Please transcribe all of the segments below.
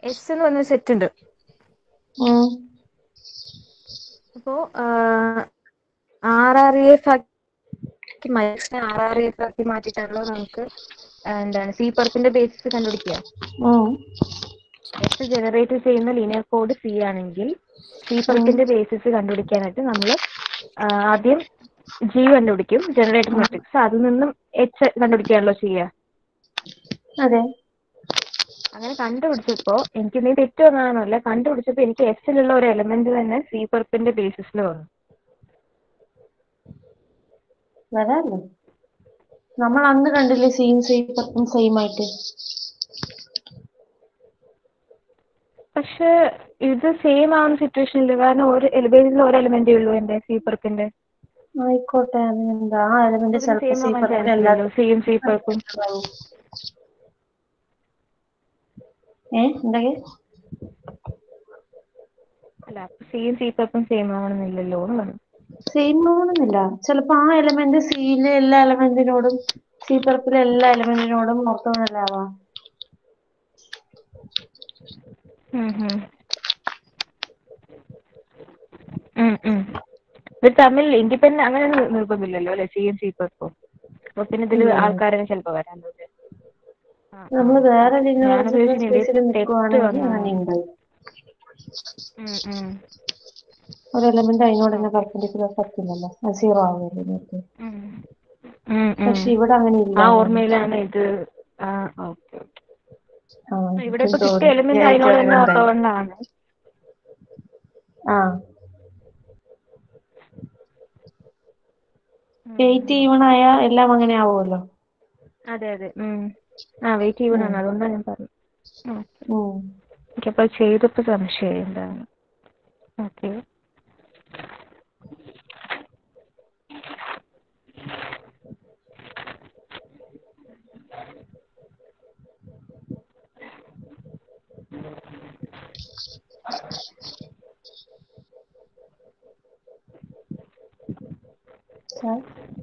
S എന്ന് പറഞ്ഞ set ഉണ്ട് ഉം. അപ്പോ ആർ ആർ എഫ് ആക്കി മൈക്സിനെ ആർ ആർ എഫ് ആക്കി മാറ്റിയിട്ടാണല്ലോ നമുക്ക് എന്താണ് സി പർപ്പിന്റെ ബേസിസ് കണ്ടുപിടിക്കുക ഉം. എസ് ജനറേറ്റ് ചെയ്യുന്ന ലീനിയർ കോഡ് സി ആണെങ്കിൽ സി പർപ്പിന്റെ ബേസിസ് കണ്ടുപിടിക്കാനായിട്ട് നമ്മൾ ആദ്യം ജി കണ്ടുപിടിക്കും ജനറേറ്റർ മെട്രിക്സ് അതിൽ നിന്നും എച്ച് കണ്ടുപിടിക്കുകയാണല്ലോ ചെയ്യുക അതെ അങ്ങനെ കണ്ടുപിടിച്ചപ്പോ എനിക്ക് നീ തെറ്റ് വന്നതാണല്ല കണ്ടുപിടിച്ചപ്പോ എനിക്ക് എസിലുള്ള ഒരു എലമെന്റ് തന്നെ സി പർപ്പിന്റെ ബേസിസിൽ വന്നു വരാല്ലോ നമ്മൾ അന്ന് കണ്ടില്ലേ സെയിം സെയിം പത്തും സെയിം ആയിട്ട് പക്ഷെ ഇത് സെയിം ആവുന്ന സിറ്റുവേഷൻ ഇല്ല കാരണം ഒരു എലിബേസിൽ ഒരു എലിമെന്റേ ഉള്ളൂ എന്റെ സി പർപ്പിന്റെ ആയിക്കോട്ടെ അതിനെന്താ ആ എലമെന്റ് ചിലപ്പോ സി പത്തിൽ എല്ലാത്തിലും സെയിം സി പർപ്പും ഏ എന്തൊക്കെ അല്ല സെയിം സി പർപ്പും സെയിം ആവണമെന്നില്ലല്ലോ എന്ന് പറഞ്ഞു സെയിം ആവണമെന്നില്ല ചിലപ്പോ ആ എലമെന്റ് സിയിലെ എല്ലാ എലമെന്റിനോടും സി പർപ്പിലെ എല്ലാ എലമെന്റിനോടും ഓർത്തോണൽ ആവാം ഉം ഉം. ഉം ഉം. ഇത് തമ്മിൽ ഇൻഡിപെൻഡന്റ് അങ്ങനെ നി- നിർബന്ധമില്ലല്ലോ അല്ലെ സിയും സി പർപ്പും അപ്പൊ പിന്നെ ഇതിൽ ആൾക്കാരെ ചിലപ്പോ വരാൻ നമ്മൾ വേറെ ഞാനത് വിചാരിച്ചു സ്പേസിൽ ഇത് നിൽക്കുവാണെങ്കിൽ തെറ്റ് അങ്ങനെ ഉണ്ട് ഉം ഉം. ഒരു എലമെന്റ് അതിനോട് തന്നെ പെർപെൻഡിക്കുലർ പറ്റില്ലല്ലോ അത് സീറോ ആവുമല്ലോ നേരത്തെ ഉം. ഉം ഉം. പക്ഷെ ഇവിടെ അങ്ങനെ ഇല്ല ആ ഓർമ്മയിലാണ് ഇത് ആ ഓക്കെ ആ, ഇവിടെ ഇപ്പൊ ഇത് കിട്ടിയ എലിമെന്റ് ഒരു അതിനോട് തന്നെ element ആയി. ഓർത്തോണ്ടാണ് ആ എയ്റ്റ് ഈവൺ ആയ എല്ലാം അങ്ങനെ ആവുമല്ലോ അതെ അതെ ഉം. ആ വെയിറ്റ് ചെയ്യണം അതുകൊണ്ടാണ് ഞാൻ പറഞ്ഞത് ഉം. ഉം. എനിക്കപ്പോൾ ചെയ്തപ്പോ സംശയം എന്താണ് ഓക്കെ സാർ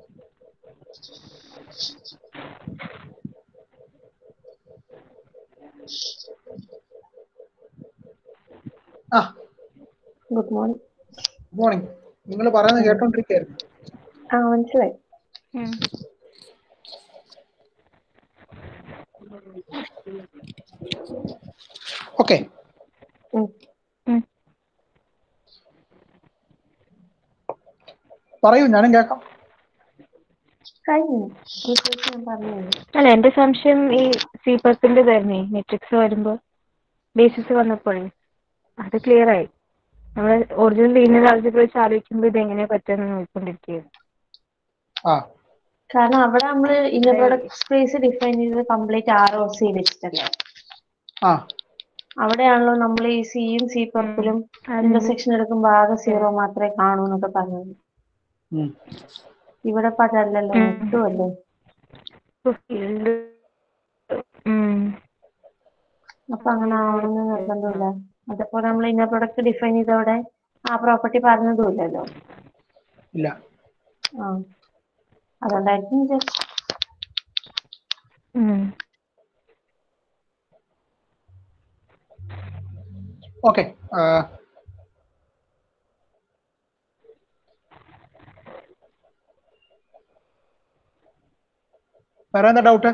ആ ഗുഡ് മോർണിംഗ് മോർണിംഗ് നിങ്ങൾ പറയുന്നത് കേട്ടോണ്ടിരിക്കായിരുന്നു ആ മനസ്സിലായി ഓക്കെ ഉം. പറയൂ ഞാനും കേൾക്കാം കഴിഞ്ഞു റിസൾട്ട് ഞാൻ പറഞ്ഞു കഴിഞ്ഞു. അല്ല എന്റെ സംശയം ഈ സി പർപ്പിന്റെ തന്നെ മെട്രിക്സ് വരുമ്പോ ബേസിസ് വന്നപ്പോഴേ അത് ക്ലിയർ ആയി നമ്മൾ ഒറിജിനൽ ലീനിയർ ആൾജിബ്ര വെച്ച് ആലോചിക്കുമ്പോൾ ഇത് എങ്ങനെ പറ്റുമെന്ന് നോക്കിക്കൊണ്ടിരിക്കുകയായിരുന്നു ആ കാരണം അവിടെ നമ്മൾ ഇന്നർ പ്രൊഡക്റ്റ് സ്പേസ് ഡിഫൈൻ ചെയ്തത് കംപ്ലീറ്റ് ആർ ഒ സി വെച്ചിട്ടല്ലേ ആ അവിടെയാണല്ലോ നമ്മൾ ഈ സിയും സി പർപ്പിലും അത് ഇന്റർസെക്ഷൻ എടുക്കുമ്പോൾ ആകെ സീറോ മാത്രമേ കാണൂ എന്നൊക്കെ പറഞ്ഞത് ഉം. ഇവിടെ ഇപ്പൊ അതല്ലല്ലോ ഉം. കിട്ടുമല്ലോ ഫീൽഡ് ഉം അപ്പൊ അങ്ങനെ ആവണമെന്ന് നിർബന്ധമില്ല അതേപോലെ നമ്മൾ ഇന്നർ പ്രൊഡക്റ്റ് ഡിഫൈൻ ചെയ്തവിടെ ആ പ്രോപ്പർട്ടി പറഞ്ഞതുമില്ലല്ലോ ഇല്ല ആ അതുകൊണ്ടായിരിക്കും just ഉം ഓക്കെ വേറെ എന്താ ഡൗട്ട്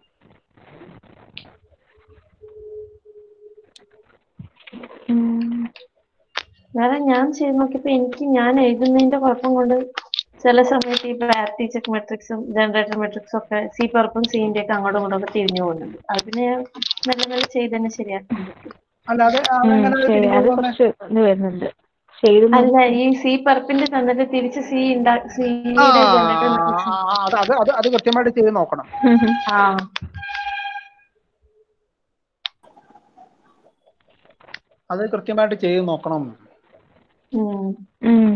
ഉം വേറെ ഞാൻ ചെയ്ത് നോക്കിയപ്പോ എനിക്ക് ഞാൻ എഴുതുന്നതിന്റെ കുഴപ്പം കൊണ്ട് ചില സമയത്ത് ഈ പാർട്ടി ചെക്ക് മെട്രിക്സും ജനറേറ്റർ മെട്രിക്സും ഒക്കെ സി പർപ്പും സിന്റെ ഒക്കെ അങ്ങോട്ടും ഇങ്ങോട്ടും ഒക്കെ തിരിഞ്ഞു പോകുന്നുണ്ട് അത് പിന്നെ ഞാൻ മെല്ലെ മെല്ലെ ചെയ്ത് തന്നെ ശരിയാക്കാൻ പറ്റും അല്ല അത് ഉം, അതെങ്ങനെ ശരി തിരിഞ്ഞു അത് പോകുന്നെ? കുറച്ച് ഇത് വരുന്നുണ്ട് ചെയ്തു അല്ല ഈ സി പർപ്പിന്റെ തന്നിട്ട് തിരിച്ച് സി ഉണ്ടാ ആ, സിയുടെ ജനറേറ്റർ മെട്രിക്സ് അത് അത് അത് അത് കൃത്യമായിട്ട് ചെയ്ത് നോക്കണം ആ അത് കൃത്യമായിട്ട് ചെയ്ത് നോക്കണം ഉം ഉം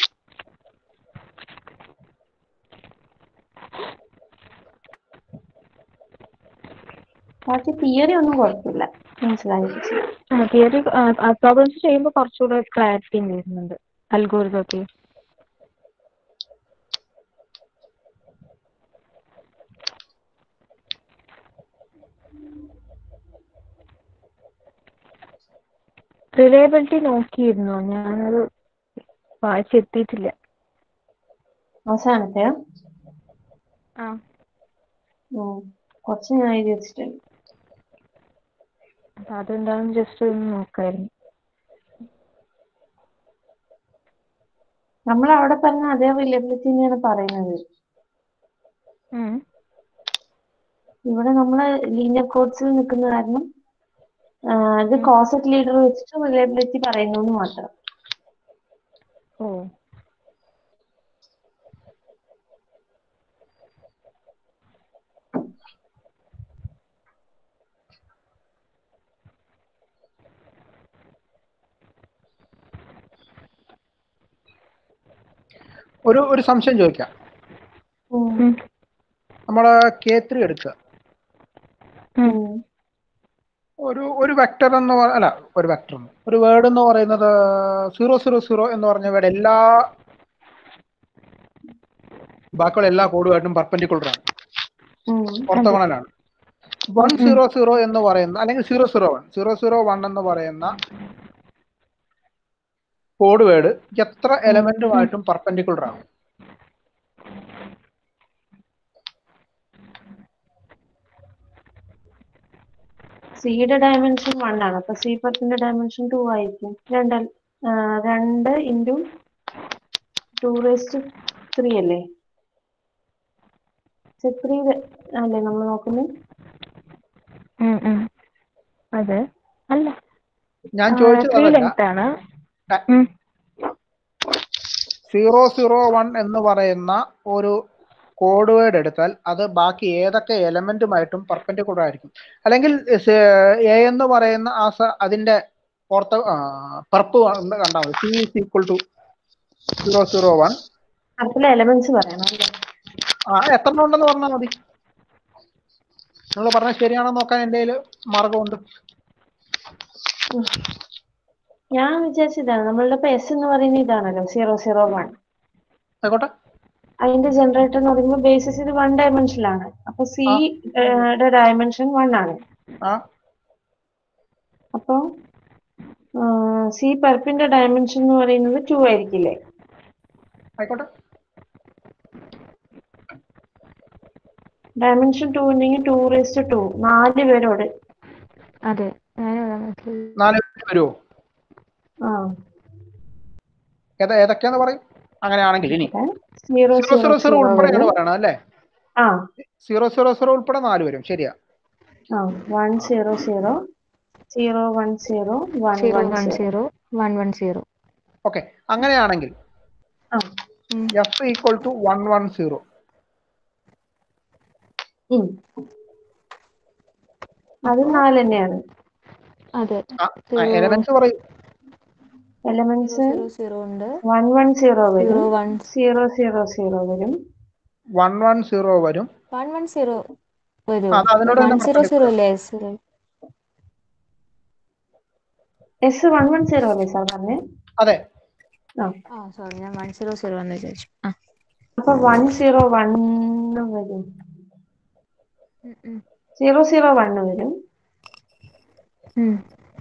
ബാക്കി തിയറി ഒന്നും കുഴപ്പമില്ല മനസ്സിലായി തിയറി പ്രോബ്ലംസ് ചെയ്യുമ്പോൾ കുറച്ചുകൂടെ ക്ലാരിറ്റി വരുന്നുണ്ട് അൽഗോരിതം ഒക്കെ റിലയബിലിറ്റി നോക്കിയിരുന്നോ ഞാനത് വായിച്ചെത്തിയിട്ടില്ല അവസാനത്തെ ആ കുറച്ച് ഞാൻ എഴുതി വെച്ചിട്ടുണ്ട് അപ്പൊ അതെന്താണെന്ന് ജസ്റ്റ് ഒന്ന് നോക്കായിരുന്നു നമ്മൾ അവിടെ പറഞ്ഞ അതേ റിലയബിലിറ്റി തന്നെയാണ് പറയുന്നത് ഉം. ഇവിടെ നമ്മള് ലീനിയർ കോഡ്സിൽ നിൽക്കുന്ന കാരണം ആ, ഇത് ഉം. കോസറ്റ് ലീഡർ വെച്ചിട്ട് റിലയബിലിറ്റി പറയുന്നു എന്ന് മാത്രം ഓ ഒരു ഒരു സംശയം ചോദിക്കാം ഉം. ഉം. നമ്മള് കെ ത്രീ എടുക്കുക ഉം. ഉം. ഒരു ഒരു വെക്ടർ എന്ന് പറ- അല്ല ഒരു വെക്ടർ ഒരു വേർഡ് എന്ന് പറയുന്നത് സീറോ സീറോ സീറോ എന്ന് പറഞ്ഞ വേർഡ് എല്ലാ ബാക്കിയുള്ള എല്ലാ കോഡുമായിട്ടും പെർപെൻഡിക്കുലർ ആണ് ഉം. ഓർത്തോഗണലാണ് വൺ സീറോ സീറോ എന്ന് പറയുന്ന അല്ലെങ്കിൽ zero zero one zero zero one എന്ന് പറയുന്ന കോഡ് വേർഡ് എത്ര എലമെന്റുമായിട്ടും പെർപെൻഡിക്കുലർ ആണ് സിയുടെ ഡയമെൻഷൻ വൺ ആണ് അപ്പൊ സി പത്തിന്റെ ഡയമെൻഷൻ ടു ആയിരിക്കും രണ്ട് ആ, രണ്ട് ഇൻറ്റു ടു റേസ്റ്റ് ത്രീ അല്ലേ ത്രീ അല്ലേ നമ്മൾ നോക്കുന്നത് ഉം, ഉം. അതെ അല്ല ഞാൻ ചോദിച്ചത് ത്രീ അതല്ല ലെങ്ത് ആണ് ആ. ഉം. സീറോ സീറോ വൺ എന്ന് പറയുന്ന ഒരു കോഡ് വേർഡ് എടുത്താൽ അത് ബാക്കി ഏതൊക്കെ എലമെന്റുമായിട്ടും പെർപെൻഡിക്കുലർ ആയിരിക്കും അല്ലെങ്കിൽ എ എന്ന് പറയുന്ന ആ സ- അതിന്റെ ഓർത്ത പെർപ്പ് കണ്ടാൽ മതി C is equal to zero zero one അടുത്തുള്ള എലമെന്റ്സ് പറയണം അല്ലേ ആ എത്ര എണ്ണം ഉണ്ടെന്ന് പറഞ്ഞാൽ മതി നിങ്ങൾ പറഞ്ഞത് ശരിയാണോ നോക്കാൻ എൻ്റെ കയ്യിൽ മാർഗമുണ്ട് ഞാൻ വിചാരിച്ചതാണ് നമ്മളുടെ ഇപ്പൊ എസ് എന്ന് പറയുന്ന ഇതാണല്ലോ സീറോ സീറോ വൺ ആയിക്കോട്ടെ അതിന്റെ ജനറേറ്റർ എന്ന് പറയുമ്പോൾ ബേസിസ് ഇത് വൺ ഡയമെൻഷനിലാണ് അപ്പൊ സി യുടെ ഡയമെൻഷൻ വൺ ആണ് ആ അപ്പൊ സി പെർപ്പിന്റെ ഡയമെൻഷൻ എന്ന് പറയുന്നത് ടു ആയിരിക്കില്ലേ ആയിക്കോട്ടെ ഡയമെൻഷൻ ടു ഉണ്ടെങ്കിൽ ടു റേസ്റ്റ് ടു നാല് പേരോട് അതെ ഞാനിവിടെ നോക്കിയത്. നാല് വരുമോ ആ ഏതാ ഏതൊക്കെയാന്ന് പറയും അങ്ങനെയാണെങ്കിൽ ഇനി സീറോ സീറോ സീറോ സീറോ ഉൾപ്പെടെയാണ് പറയണത് അല്ലേ ആ സീറോ സീറോ സീറോ ഉൾപ്പെടെ നാല് വരും ശരിയാ ആ one zero zero zero one zero one zero one one zero zero one one zero okay അങ്ങനെയാണെങ്കിൽ ആ F equal to one one zero ഉം. അത് നാല് തന്നെയാണ് അതെ എലമെന്റ്സ് പറയും എലമെന്റ്സ് സീറോ സീറോ ഉണ്ട് വൺ വൺ സീറോ സീറോ വരും വൺ സീറോ സീറോ സീറോ വരും വൺ വൺ സീറോ വരും വൺ വൺ സീറോ വരും അത് അതിനോട് വൺ തന്നെ സീറോ സീറോ perpendicular. അല്ലേ S S one one zero അല്ലേ സാർ പറഞ്ഞേ അതെ ആ ആ സോറി ഞാൻ വൺ സീറോ സീറോ എന്ന് വിചാരിച്ചു ആ അപ്പൊ വൺ സീറോ വൺ വരും ഉം, ഉം. സീറോ സീറോ വൺ വരും ഉം.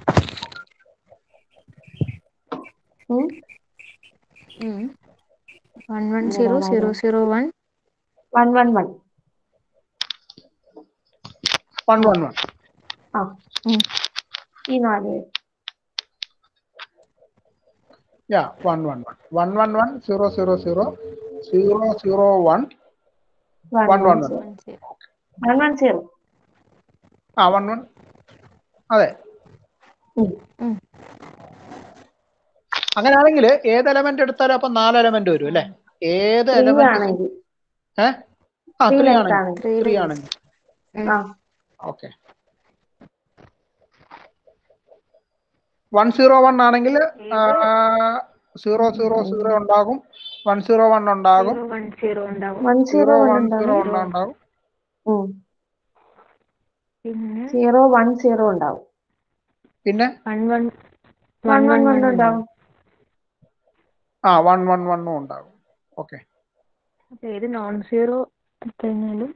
ഉം. ഉം. One one zero zero zero one one one one one one one ആ ഉം. ഈ നാല് പേര് യാ one one one one one one zero zero zero zero zero one one one one one one one zero one one zero ആ one one അതെ ഉം. ഉം. അങ്ങനെയാണെങ്കിൽ ഏത് എലമെന്റ് എടുത്താലും അപ്പൊ നാല് എലമെന്റ് വരും അല്ലേ ഏത് ത്രീ എലമെന്റ് ആണെങ്കിൽ ഏഹ് ആ Three ത്രീ length ആണെങ്കിൽ ആണ്. Three three length. ആണെങ്കിൽ ആ ഓക്കെ വൺ സീറോ വൺ ആണെങ്കിൽ സീറോ സീറോ സീറോ ഉണ്ടാകും വൺ സീറോ വൺ ഉണ്ടാകും സീറോ വൺ സീറോ ഉണ്ടാവും one zero zero one one zero ഉണ്ടാവും ഉണ്ടാകും ഉം. പിന്നെ സീറോ വൺ സീറോ ഉണ്ടാവും പിന്നെ one one one one one one one one ഉണ്ടാവും ആ വൺ വൺ വണ്ണും ഉണ്ടാകും ഓക്കെ അപ്പൊ ഏത് നോൺ സീറോ കഴിഞ്ഞാലും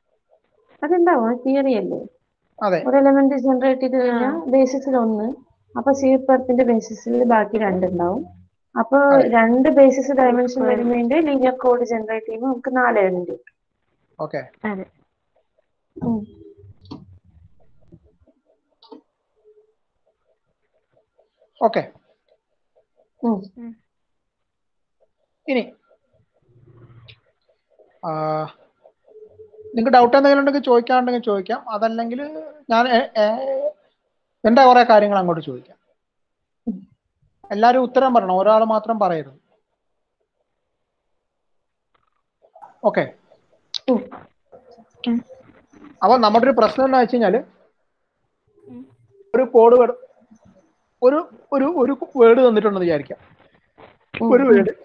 അതുണ്ടാവും തിയറി അല്ലേ അതെ ഒരു എലമെന്റ് ജനറേറ്റ് ചെയ്ത് കഴിഞ്ഞാൽ ബേസിസിൽ ഒന്ന് അപ്പൊ സി പെർത്തിന്റെ ബേസിസിൽ ബാക്കി രണ്ടുണ്ടാവും അപ്പൊ അതെ. രണ്ട് ബേസിസ് ഡയമെൻഷൻ വരുന്നതിന്റെ ലീനിയർ കോഡ് ജനറേറ്റ് ചെയ്യുമ്പോൾ നമുക്ക് നാല് എലമെന്റ് ഓക്കെ അതെ ഓക്കെ ഇനി നിങ്ങൾക്ക് ഡൗട്ട് എന്തെങ്കിലും ഉണ്ടെങ്കിൽ ചോദിക്കാനുണ്ടെങ്കിൽ ചോദിക്കാം അതല്ലെങ്കിൽ ഞാൻ എ- എ- എൻ്റെ കുറെ കാര്യങ്ങൾ അങ്ങോട്ട് ചോദിക്കാം എല്ലാവരും ഉത്തരം പറയണം ഒരാൾ മാത്രം പറയരുത് ഓക്കെ അപ്പൊ നമ്മുടെ ഒരു പ്രശ്നം എന്ന് വെച്ച് കഴിഞ്ഞാല് ഒരു കോഡ് വേർഡ് ഒരു ഒരു ഒരു വേർഡ് തന്നിട്ടുണ്ടെന്ന് വിചാരിക്കാം ഒരു വേർഡ്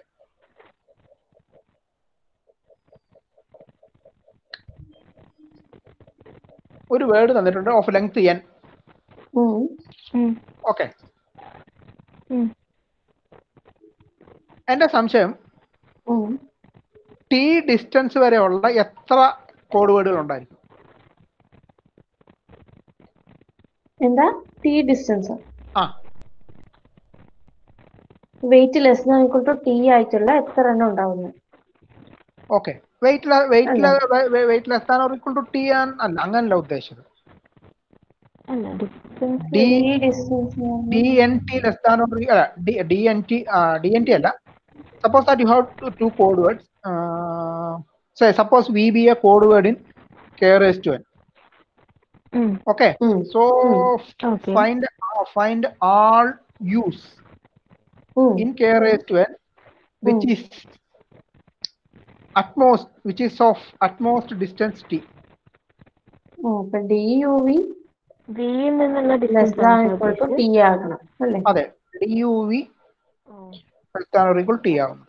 ഒരു വേർഡ് തന്നിട്ടുണ്ട് ഓഫ് ലെങ്ത് എൻ ഉം. ഉം. ഓക്കെ ഉം. എന്റെ സംശയം ഉം. ടി ഡിസ്റ്റൻസ് വരെയുള്ള എത്ര കോഡ് വേർഡുകൾ ഉണ്ടായിരിക്കും എന്താ ടി ഡിസ്റ്റൻസ് ആ weight less than equal to T ആയിട്ടുള്ള എത്ര എണ്ണം ഉണ്ടാവുന്നത് okay weight weight weight less than equal to T അല്ല അങ്ങനല്ല ഉദ്ദേശിച്ചത് അല്ല distance D T distance D N T less than അല്ല D N T D N T അല്ല suppose that you have two code words suppose we be a code word in care to N okay so okay find uh, find all use in k raised to n which is utmost which is of utmost distance t അപ്പൊ D U V വിയിൽ നിന്നുള്ള less than equal to distance T ആകണം അല്ലേ അതെ duv than or equal t ആകുന്നു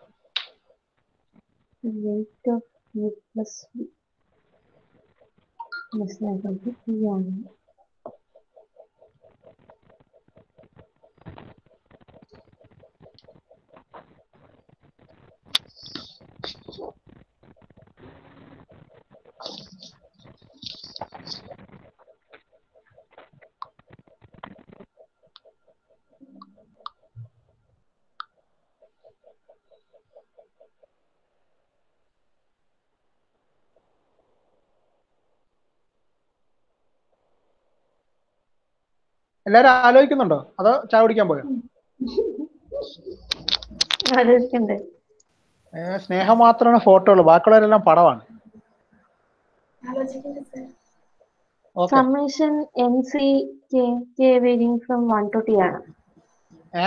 weight of U plus V less than equal to T ആണ് എല്ലാരും ആലോചിക്കുന്നുണ്ടോ അതോ ചായ കുടിക്കാൻ പോയോ ആലോചിക്കണ്ടേ ഏ, സ്നേഹം മാത്രമാണ് ഫോട്ടോ ഉള്ളു ബാക്കിയുള്ളവരെല്ലാം പടമാണ് okay summation N C K K varying from one to T ആണ് ഏ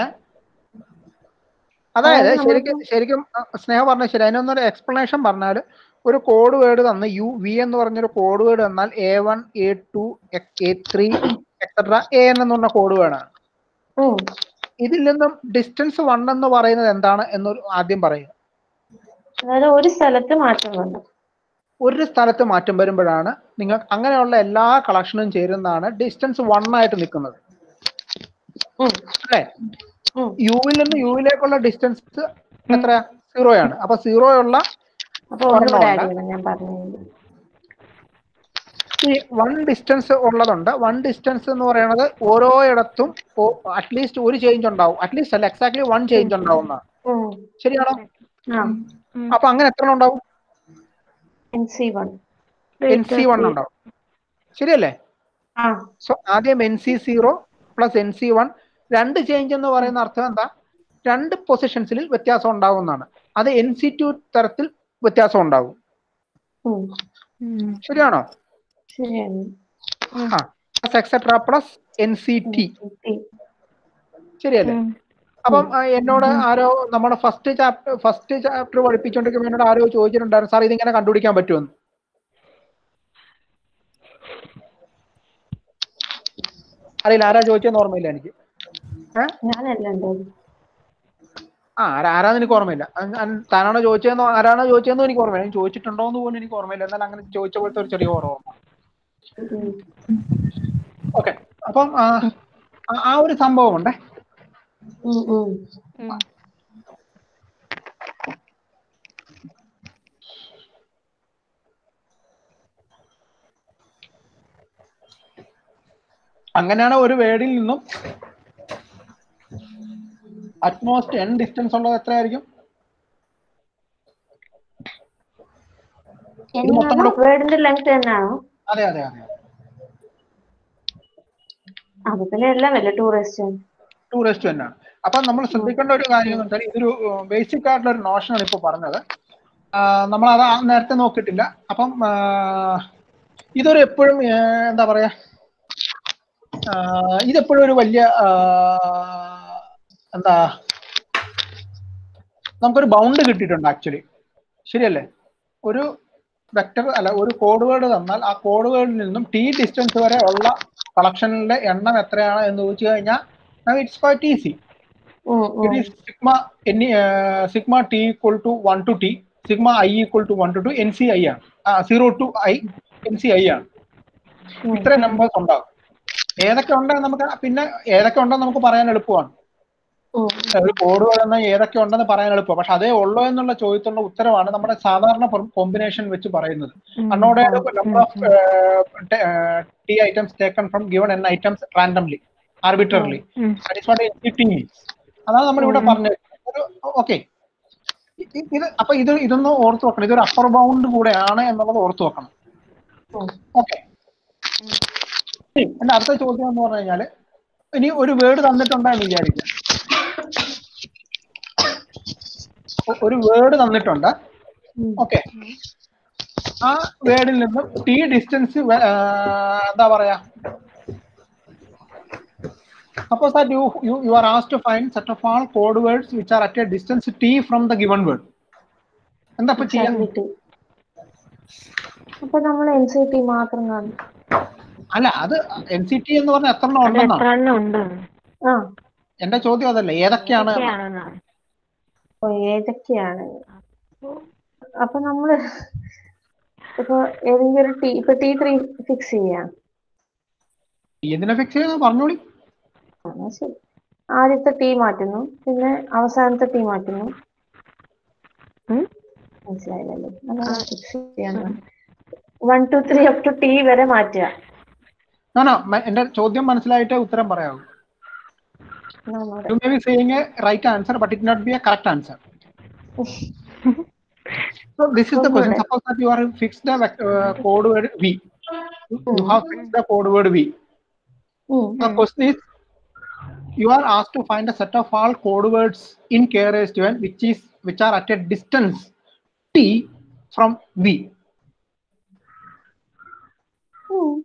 അതായത് അതായത് ശരിക്കും ശരിക്കും ആ, സ്നേഹ പറഞ്ഞ ശരി അതിനൊന്നൊരു എക്സ്പ്ലനേഷൻ പറഞ്ഞാൽ ഒരു കോഡ് വേർഡ് തന്ന് യു വി എന്ന് പറഞ്ഞൊരു കോഡ് വേർഡ് തന്നാൽ A one A two A three etcetera A N എന്ന് പറഞ്ഞ കോഡ് വേർഡാണ് ഉം. ഇതിൽ നിന്നും ഡിസ്റ്റൻസ് വൺ എന്ന് പറയുന്നത് എന്താണ് എന്ന് ആദ്യം പറയുക അതായത് ഒരു സ്ഥലത്ത് മാറ്റം വന്നു ഒരു സ്ഥലത്ത് മാറ്റം വരുമ്പോഴാണ് നിങ്ങൾ അങ്ങനെയുള്ള എല്ലാ കളക്ഷനും ചേരുന്നതാണ് ഡിസ്റ്റൻസ് വൺ ആയിട്ട് നിൽക്കുന്നത് ഉം. അല്ലേ ഉം. യുവിൽ നിന്ന് യുവിലേക്കുള്ള ഡിസ്റ്റൻസ് എത്ര സീറോ ആണ് അപ്പൊ സീറോ ഉള്ള അപ്പൊ ഒന്നുകൂടെ ആഡ് ഒരെണ്ണം ചെയ്യണം ഞാൻ പറഞ്ഞത് ഈ വൺ ഡിസ്റ്റൻസ് ഉള്ളതുണ്ട് വൺ ഡിസ്റ്റൻസ് എന്ന് പറയുന്നത് ഓരോയിടത്തും അറ്റ്ലീസ്റ്റ് ഒരു ചേഞ്ച് ഉണ്ടാവും അറ്റ്ലീസ്റ്റ് അല്ല എക്സാക്ട്ലി വൺ ചേഞ്ച് ഉണ്ടാവുന്നതാണ് ഉം. ശരിയാണോ ആ അപ്പൊ അങ്ങനെ എത്ര എണ്ണം ഉണ്ടാവും N C one N C one ഉണ്ടാവും ശരിയല്ലേ ആ സോ ആദ്യം N C zero plus N C one രണ്ട് ചേഞ്ച് എന്ന് പറയുന്ന അർത്ഥം എന്താ രണ്ട് പൊസിഷൻസിൽ വ്യത്യാസം ഉണ്ടാവുന്നതാണ് അത് എൻ സി ടു തരത്തിൽ വ്യത്യാസം ഉണ്ടാവും ഉം. ശരിയാണോ ശരിയാണ് ആ plus etcetera plus N C T T. ശരിയല്ലേ അപ്പം ആ, എന്നോട് ആരോ നമ്മുടെ ഫസ്റ്റ് ചാപ്റ്റർ ഫസ്റ്റ് ചാപ്റ്റർ പഠിപ്പിച്ചുകൊണ്ടിരിക്കുമ്പോൾ എന്നോട് ആരോ ചോദിച്ചിട്ടുണ്ടായിരുന്നു സാർ ഇതിങ്ങനെ കണ്ടുപിടിക്കാൻ പറ്റുമെന്ന് അറിയില്ല ആരാ ചോദിച്ചെന്ന് ഓർമ്മയില്ല എനിക്ക് ഏഹ് ഞാനല്ല ഉണ്ടായത് ആ ആരാ ആരാന്ന് എനിക്ക് ഓർമ്മയില്ല അൻ- അൻ- താനാണോ ചോദിച്ചതെന്നോ ആരാണോ ചോദിച്ചതെന്നോ എനിക്ക് ഓർമ്മയില്ല ഞാൻ ചോദിച്ചിട്ടുണ്ടോ എന്ന് പോലും എനിക്ക് ഓർമ്മയില്ല എന്നാൽ അങ്ങനെ ചോദിച്ച പോലത്തെ ഒരു ചെറിയ ഓർമ്മ ഉം. ഓക്കെ അപ്പം ആ, ആ- ആ ഒരു സംഭവം ഉണ്ടേ ഉം, ഉം. അങ്ങനെയാണ് ഒരു വേർഡിൽ നിന്നും അറ്റ്മോസ്റ്റ് എൻ ഡിസ്റ്റൻസ് ഉള്ളത് എത്രയായിരിക്കും ഇത് മൊത്തം കൂടെ വേർഡിന്റെ ലെങ്ത് തന്നെയാണോ അതെ അതെ അതെ അത് പിന്നെ എല്ലാം അല്ലേ ടൂറിസ്റ്റ് ടൂറിസ്റ്റ് തന്നെയാണ് അപ്പൊ നമ്മൾ ശ്രദ്ധിക്കേണ്ട ഒരു കാര്യം എന്ന് വെച്ചാൽ ഇതൊരു ബേസിക് ആയിട്ടുള്ള ഒരു നോഷനാണ് ഇപ്പൊ പറഞ്ഞത് നമ്മൾ അത് നേരത്തെ നോക്കിയിട്ടില്ല അപ്പം ആ, ഇതൊരു എപ്പോഴും ആ, എന്താ പറയാ ആ, ഇതെപ്പോഴും ഒരു വലിയ ആ, എന്താ നമുക്കൊരു ബൗണ്ട് കിട്ടിയിട്ടുണ്ട് ആക്ച്വലി ശരിയല്ലേ ഒരു വെക്ടർ അല്ല ഒരു കോഡ് വേർഡ് തന്നാൽ ആ കോഡ് വേർഡിൽ നിന്നും ടി ഡിസ്റ്റൻസ് വരെ ഉള്ള കളക്ഷനിലെ എണ്ണം എത്രയാണ് എന്ന് ചോദിച്ചു കഴിഞ്ഞാൽ it's quite easy it is sigma any uh, sigma t equal to 1 to t sigma i equal to 1 to 2 nci ആണ് സീറോ ടു ഐ nci ആണ് ഇത്ര നമ്പേഴ്സ് ഉണ്ടാവും ഏതൊക്കെ ഉണ്ടെന്ന് നമുക്ക് പിന്നെ ഏതൊക്കെ ഉണ്ടെന്ന് നമുക്ക് പറയാൻ എളുപ്പമാണ് ഒരു കോഡ് വരുന്ന ഏതൊക്കെ ഉണ്ടെന്ന് പറയാൻ എളുപ്പം പക്ഷെ അതേ ഉള്ളോ എന്നുള്ള ചോദ്യത്തിനുള്ള ഉത്തരവാണ് നമ്മുടെ സാധാരണ കോമ്പിനേഷൻ വെച്ച് പറയുന്നത് അന്നോടെ number of T items taken from given N items randomly arbitrarily that is what N C T means അതാണ് നമ്മൾ ഇവിടെ പറഞ്ഞത് ഒരു ഓക്കെ ഇത് അപ്പൊ ഇത് ഇതൊന്ന് ഓർത്ത് വെക്കണം ഇതൊരു അപ്പർ ബൗണ്ട് കൂടെയാണ് എന്നുള്ളത് ഓർത്ത് വെക്കണം ഓക്കെ എന്റെ അടുത്ത ചോദ്യം എന്ന് പറഞ്ഞു കഴിഞ്ഞാല് ഇനി ഒരു വേർഡ് തന്നിട്ടുണ്ടെന്ന് വിചാരിക്കുക ഒ- ഒരു വേർഡ് തന്നിട്ടുണ്ട് ഓക്കെ ആ വേർഡിൽ നിന്നും ടി ഡിസ്റ്റൻസ് എന്താ പറയാ Suppose that you, you you are asked to find set of all code words which are at a distance t from the given word. എന്താ ഇപ്പൊ ചെയ്യാൻ കിട്ടി അപ്പൊ നമ്മൾ എൻ സി ടി മാത്രം കാണും അല്ല അത് എൻ സി ടി എന്ന് പറഞ്ഞ എത്ര എണ്ണം അത് ഉണ്ടെന്നാണ് എത്ര എണ്ണം ഉണ്ട് ആ എന്റെ ചോദ്യം അതല്ല ഏതൊക്കെയാണ് എന്ന്. ഒക്കെയാണെന്നാണ് ഓ ഏതൊക്കെയാണ് അപ്പൊ നമ്മള് ഇപ്പൊ ഏതെങ്കിലും ഒരു ടി ഇപ്പൊ ടി ത്രീ ഫിക്സ് ചെയ്യാം എന്തിനെ ഫിക്സ് ചെയ്യുന്നത് പറഞ്ഞോളി എന്നാ ശരി ആദ്യത്തെ ടീ മാറ്റുന്നു പിന്നെ അവസാനത്തെ ടീ മാറ്റുന്നു ഉം? മനസ്സിലായില്ലല്ലോ അതാണ് ഫിക്സ് ചെയ്യാൻ one two three up to T വരെ മാറ്റുക No, no, മ- എന്റെ ചോദ്യം മനസ്സിലായിട്ട് ഉത്തരം പറയാവൂ നമ്മുടെ you may be saying a right answer but it not be a correct answer So this is the question. Suppose that you are fixed the vec- uh, code word v. You you have fixed the code word v. ഉം. The question is, you are asked to find a set of all code words in k raised to n which is which are at a distance t from v. ഉം.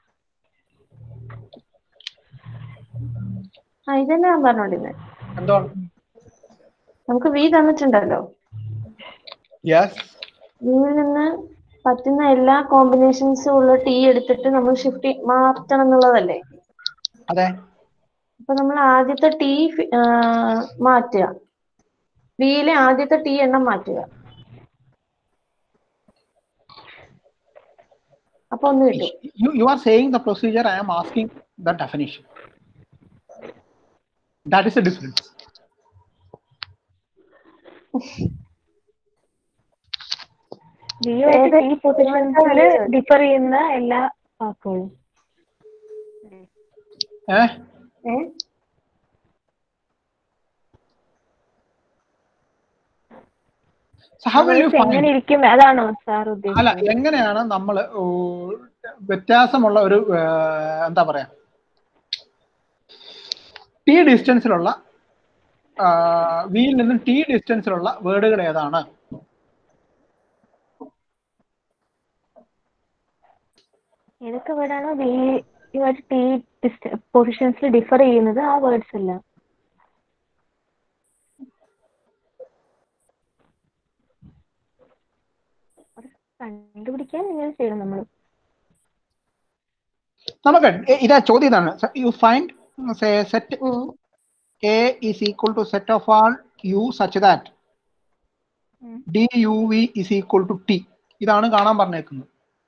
ആ ഇതന്നെ ഞാൻ പറഞ്ഞോണ്ടിരുന്നത് എന്താണ് നമുക്ക് V തന്നിട്ടുണ്ടല്ലോ yes വിയിൽ നിന്ന് പറ്റുന്ന എല്ലാ കോമ്പിനേഷൻസും ഉള്ള ടീ എടുത്തിട്ട് നമ്മൾ ഷിഫ്റ്റ് മാറ്റണം എന്നുള്ളതല്ലേ അതെ അപ്പൊ നമ്മൾ ആദ്യത്തെ ടീ മാറ്റുക വിയിലെ ആദ്യത്തെ ടീ എണ്ണം മാറ്റുക അപ്പൊ ഒന്ന് കിട്ടും you, you are saying the procedure i am asking the definition that is the difference Jio ഏത് ഈ പൊസിഷൻസിൽ ഡിഫർ ചെയ്യുന്ന എല്ലാ വാക്കുകളും eh? ഏ so how will you Words എങ്ങനെ find ഇരിക്കും അതാണോ സാർ അല്ല ഉദ്ദേശിച്ചത് എങ്ങനെയാണ് നമ്മൾ വ്യത്യാസമുള്ള ഒരു ആ, എന്താ പറയാ ടി ഡിസ്റ്റൻസിലുള്ള വിയിൽ നിന്നും ടി ഡിസ്റ്റൻസിലുള്ള വേർഡുകൾ ഏതാണ് ഏതൊക്കെ വേർഡാണോ വി ടി പൊസിഷൻസിൽ ഡിഫർ ചെയ്യുന്നത് ആ വേർഡ്സ് അല്ല അത് കണ്ടുപിടിക്കാൻ എങ്ങനെ ചെയ്യണം നമ്മൾ നമുക്ക് എ- ഇതാ ചോദ്യം ഇതാണ് യു ഫൈൻഡ് സെറ്റ് ഉം. A is equal to set of all U such that ഉം. D U V is equal to T ഇതാണ് കാണാൻ പറഞ്ഞേക്കുന്നത്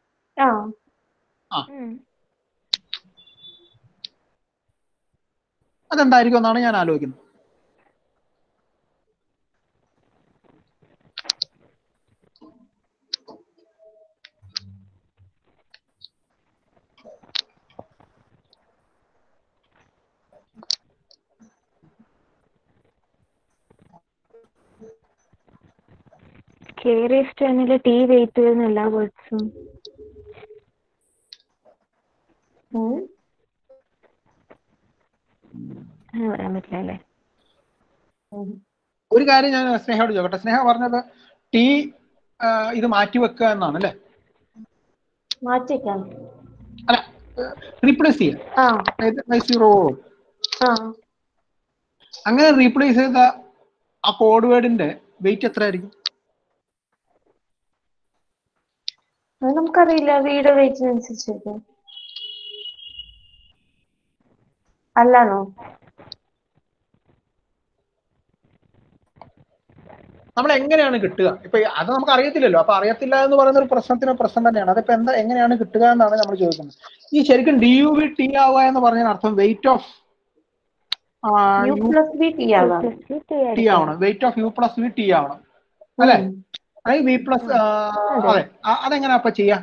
ആ അതെന്തായിരിക്കും എന്നാണ് ഞാൻ ആലോചിക്കുന്നത് കെ റേസ് ടെന്നില് ടി വെയിറ്റ് വരുന്ന എല്ലാ വേർഡ്സും ഉം. അങ്ങനെ പറയാൻ പറ്റില്ല അല്ലേ ഉം. ഒരു കാര്യം ഞാൻ സ്നേഹയോട് ചോദിക്കട്ടെ സ്നേഹ പറഞ്ഞത് ടി ഇത് മാറ്റി വെക്കുക എന്നാണ് അല്ലേ മാറ്റിക്കാം അല്ല റീപ്ലേസ് ചെയ്യാം ആ അതായത് സീറോ ആ അങ്ങനെ റീപ്ലേസ് ചെയ്ത ആ കോഡ് വേർഡിന്റെ വെയിറ്റ് എത്ര ആയിരിക്കും അത് നമുക്കറിയില്ല വീട് വെയിറ്റിനനുസരിച്ചിരിക്കും അല്ലാണോ നമ്മൾ എങ്ങനെയാണ് കിട്ടുക ഇപ്പൊ ഈ- അത് നമുക്ക് അറിയത്തില്ലല്ലോ അപ്പൊ അറിയത്തില്ല എന്ന് പറയുന്ന ഒരു പ്രശ്നത്തിന് പ്രശ്നം തന്നെയാണ് അതിപ്പോ എന്താ എങ്ങനെയാണ് കിട്ടുക എന്നാണ് നമ്മൾ ചോദിക്കുന്നത് ഈ ശരിക്കും ഡി യു വി ടി ആവുക എന്ന് പറഞ്ഞ അർത്ഥം weight of U plus B T ആവാം ടി ആവണം weight of U plus V T ആവണം അല്ലേ ഉം. ഐ വി പ്ലസ് അതെ ആ, അതെങ്ങനെയാ അപ്പൊ ചെയ്യാ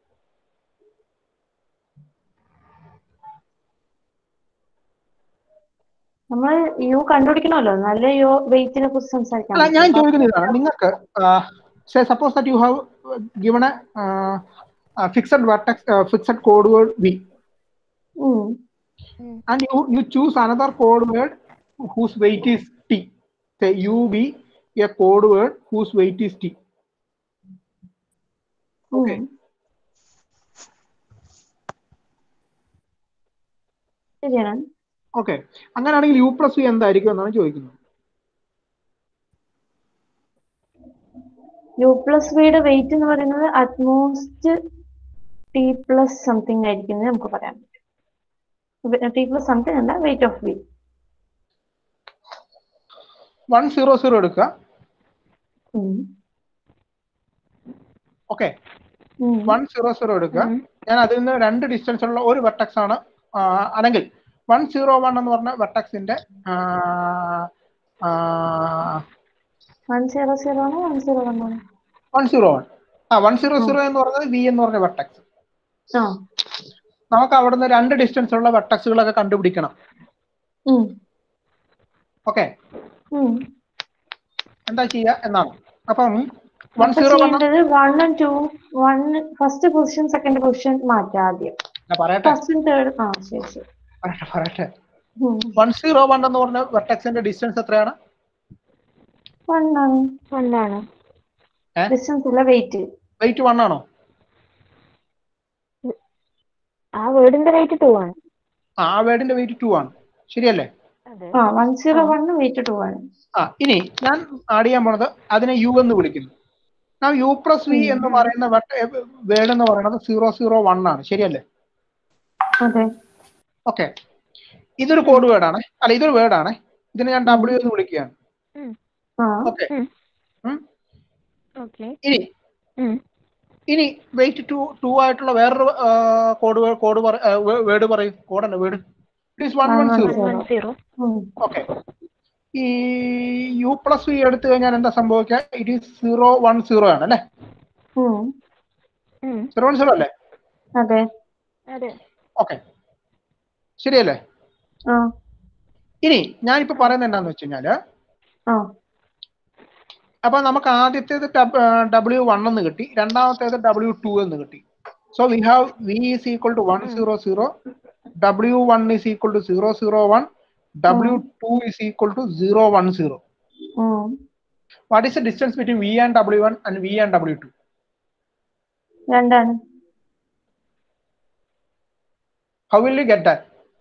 നമ്മൾ യു കണ്ടുപിടിക്കണമല്ലോ നല്ല യു വെയിറ്റിനെ കുറിച്ച് സംസാരിക്കാം അല്ല ഞാൻ ചോദിക്കുന്നത് ഇതാണ് നിങ്ങൾക്ക് suppose that you have given a fixed vertex fixed code word V ഉം. and you you choose another code word whose weight is t say u be a code word whose weight is t ഉം. ശരിയാണ് okay അങ്ങനെയാണെങ്കിൽ U plus V എന്തായിരിക്കും എന്നാണ് ചോദിക്കുന്നത് U plus വിയുടെ wait എന്ന് പറയുന്നത് അറ്റ്മോസ്റ്റ് ടി പ്ലസ് സംതിങ് ആയിരിക്കും എന്ന് നമുക്ക് പറയാൻ പറ്റും ടി പ്ലസ് സംതിങ് അല്ല weight of V one zero zero എടുക്കുക ഓക്കെ വൺ സീറോ സീറോ എടുക്കുക ഞാൻ അതിൽ നിന്ന് രണ്ട് ഡിസ്റ്റൻസ് ഉള്ള ഒരു വെർട്ടക്സ് ആണ് ആ, അല്ലെങ്കിൽ വൺ സീറോ വൺ എന്ന് പറഞ്ഞ വെർട്ടക്സിന്റെ വൺ സീറോ സീറോ ആണോ വൺ സീറോ വൺ ആണോ വൺ സീറോ വൺ ആ വൺ സീറോ സീറോ എന്ന് പറഞ്ഞത് വി എന്ന് പറഞ്ഞ വെർട്ടക്സ് ആ നമുക്ക് അവിടുന്ന് രണ്ട് ഡിസ്റ്റൻസ് ഉള്ള വെർട്ടക്സുകളൊക്കെ കണ്ടുപിടിക്കണം ഉം. ഓക്കെ ഉം. എന്താ ചെയ്യുക എന്നാണ് അപ്പം വൺ അപ്പൊ സീറോ വൺ ചെയ്യേണ്ടത് വണ്ണും two one first position second position മാറ്റാം ആദ്യം പറയട്ടെ ഫസ്റ്റും തേർഡ് ആ ശരി ശരി പറയട്ടെ പറയട്ടെ ഉം. വൺ സീറോ വൺ എന്ന് പറഞ്ഞ വെർട്ടക്സിന്റെ ഡിസ്റ്റൻസ് എത്രയാണ് One ആണ് ഒന്നാണ് ഡിസ്റ്റൻസ് അല്ല വെയിറ്റ് വെയിറ്റ് വൺ ആണോ ആ വേർഡിന്റെ റേറ്റ് ടു ആണ് ആ ആ വേർഡിന്റെ വെയിറ്റ് ടു ആണ് ശരിയല്ലേ അതെ ആ one zero one weight two ആണ് ആ ഇനി ഞാൻ ആഡ് ചെയ്യാൻ പോണത് അതിനെ യു എന്ന് വിളിക്കുന്നു ആ യു പ്ലസ് വി എന്ന് പറയുന്ന വേർഡ് എന്ന് പറയുന്നത് സീറോ സീറോ വൺ ആണ് ശരിയല്ലേ അതെ ഓക്കെ ഇതൊരു കോഡ് വേർഡ് ആണ് അല്ല ഇതൊരു വേർഡ് ആണ് ഇതിനെ ഞാൻ ഡബ്ല്യു എന്ന് വിളിക്കുകയാണ് ആ ഓക്കെ ഓക്കെ ഇനി ഇനി വെയിറ്റ് ടു ടു ആയിട്ടുള്ള വേറൊരു കോഡ് കോഡ് വേർഡ് പറയും കോഡല്ല word it is one one zero one zero ഉം. ഓക്കെ ഈ യു പ്ലസ് വി എടുത്തു കഴിഞ്ഞാൽ എന്താ സംഭവിക്കുക it is zero one zero ആണ് അല്ലേ ഉം. സീറോ വൺ സീറോ അല്ലേ അതെ അതെ ഓക്കെ ശരിയല്ലേ ആ ഇനി ഞാനിപ്പോ പറയുന്നത് എന്താന്ന് വെച്ച് കഴിഞ്ഞാല് ആ അപ്പൊ നമുക്ക് ആദ്യത്തേത് ഡബ്ല്യു വൺ എന്ന് കിട്ടി രണ്ടാമത്തേത് ഡബ്ല്യു ടു എന്ന് കിട്ടി so we have V is equal to one zero zero W one is equal to zero zero one W two is equal to zero one zero ഉം. What is the distance between V and W one and V and W two രണ്ടാണ് how will you get that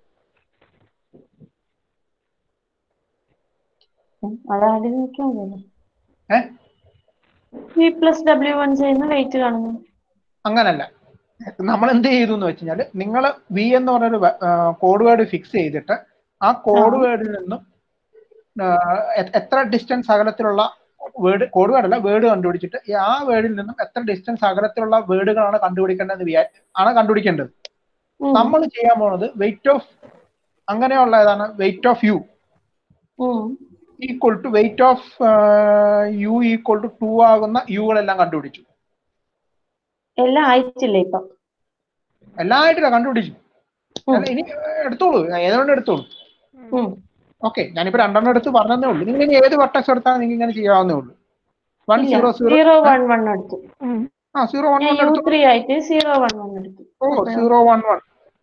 ഉം. അത് ആദ്യം നോക്കിയാൽ മതിയല്ലോ ഏഹ് V plus W one ചെയ്യുന്ന weight കാണുന്നു അങ്ങനല്ല നമ്മൾ എന്ത് ചെയ്തു എന്ന് വെച്ചാൽ നിങ്ങൾ വി എന്ന് പറഞ്ഞൊരു കോഡ് വേർഡ് ഫിക്സ് ചെയ്തിട്ട് ആ കോഡ് വേർഡിൽ നിന്നും ആ, എ- എത്ര ഡിസ്റ്റൻസ് അകലത്തിലുള്ള വേർഡ് കോഡ് വേർഡ് അല്ല വേർഡ് കണ്ടുപിടിച്ചിട്ട് ഈ ആ വേർഡിൽ നിന്നും എത്ര ഡിസ്റ്റൻസ് അകലത്തിലുള്ള വേർഡുകളാണ് കണ്ടുപിടിക്കേണ്ടത് വിചാ- ആണ് കണ്ടുപിടിക്കേണ്ടത് ഉം. നമ്മൾ ചെയ്യാൻ പോണത് വെയിറ്റ് ഓഫ് അങ്ങനെയുള്ള ഏതാണ് വെയിറ്റ് ഓഫ് യു ഉം. Equal to weight of U equal to two ആകുന്ന യുകളെല്ലാം കണ്ടുപിടിച്ചു എല്ലാം ആയിട്ടില്ല ഇപ്പൊ എല്ലായിട്ടില്ല കണ്ടുപിടിച്ചു ഉം. അല്ല, ഇനി എടുത്തോളൂ ഏതുകൊണ്ട് എടുത്തോളൂ ഉം. ഓക്കെ ഞാനിപ്പോ രണ്ടെണ്ണം എടുത്ത് പറഞ്ഞതേ ഉള്ളൂ നിങ്ങൾ ഇനി ഏത് വട്ടക്സ് എടുത്താൽ നിങ്ങൾക്ക് ഇങ്ങനെ ചെയ്യാവുന്നേ ഉള്ളൂ one zero zero zero one one എടുത്തു ഉം. ആ സീറോ വൺ ഞാൻ വൺ യു എടുത്തു ത്രീ ആയിട്ട് സീറോ വൺ വൺ എടുത്തു ഓ സീറോ വൺ വൺ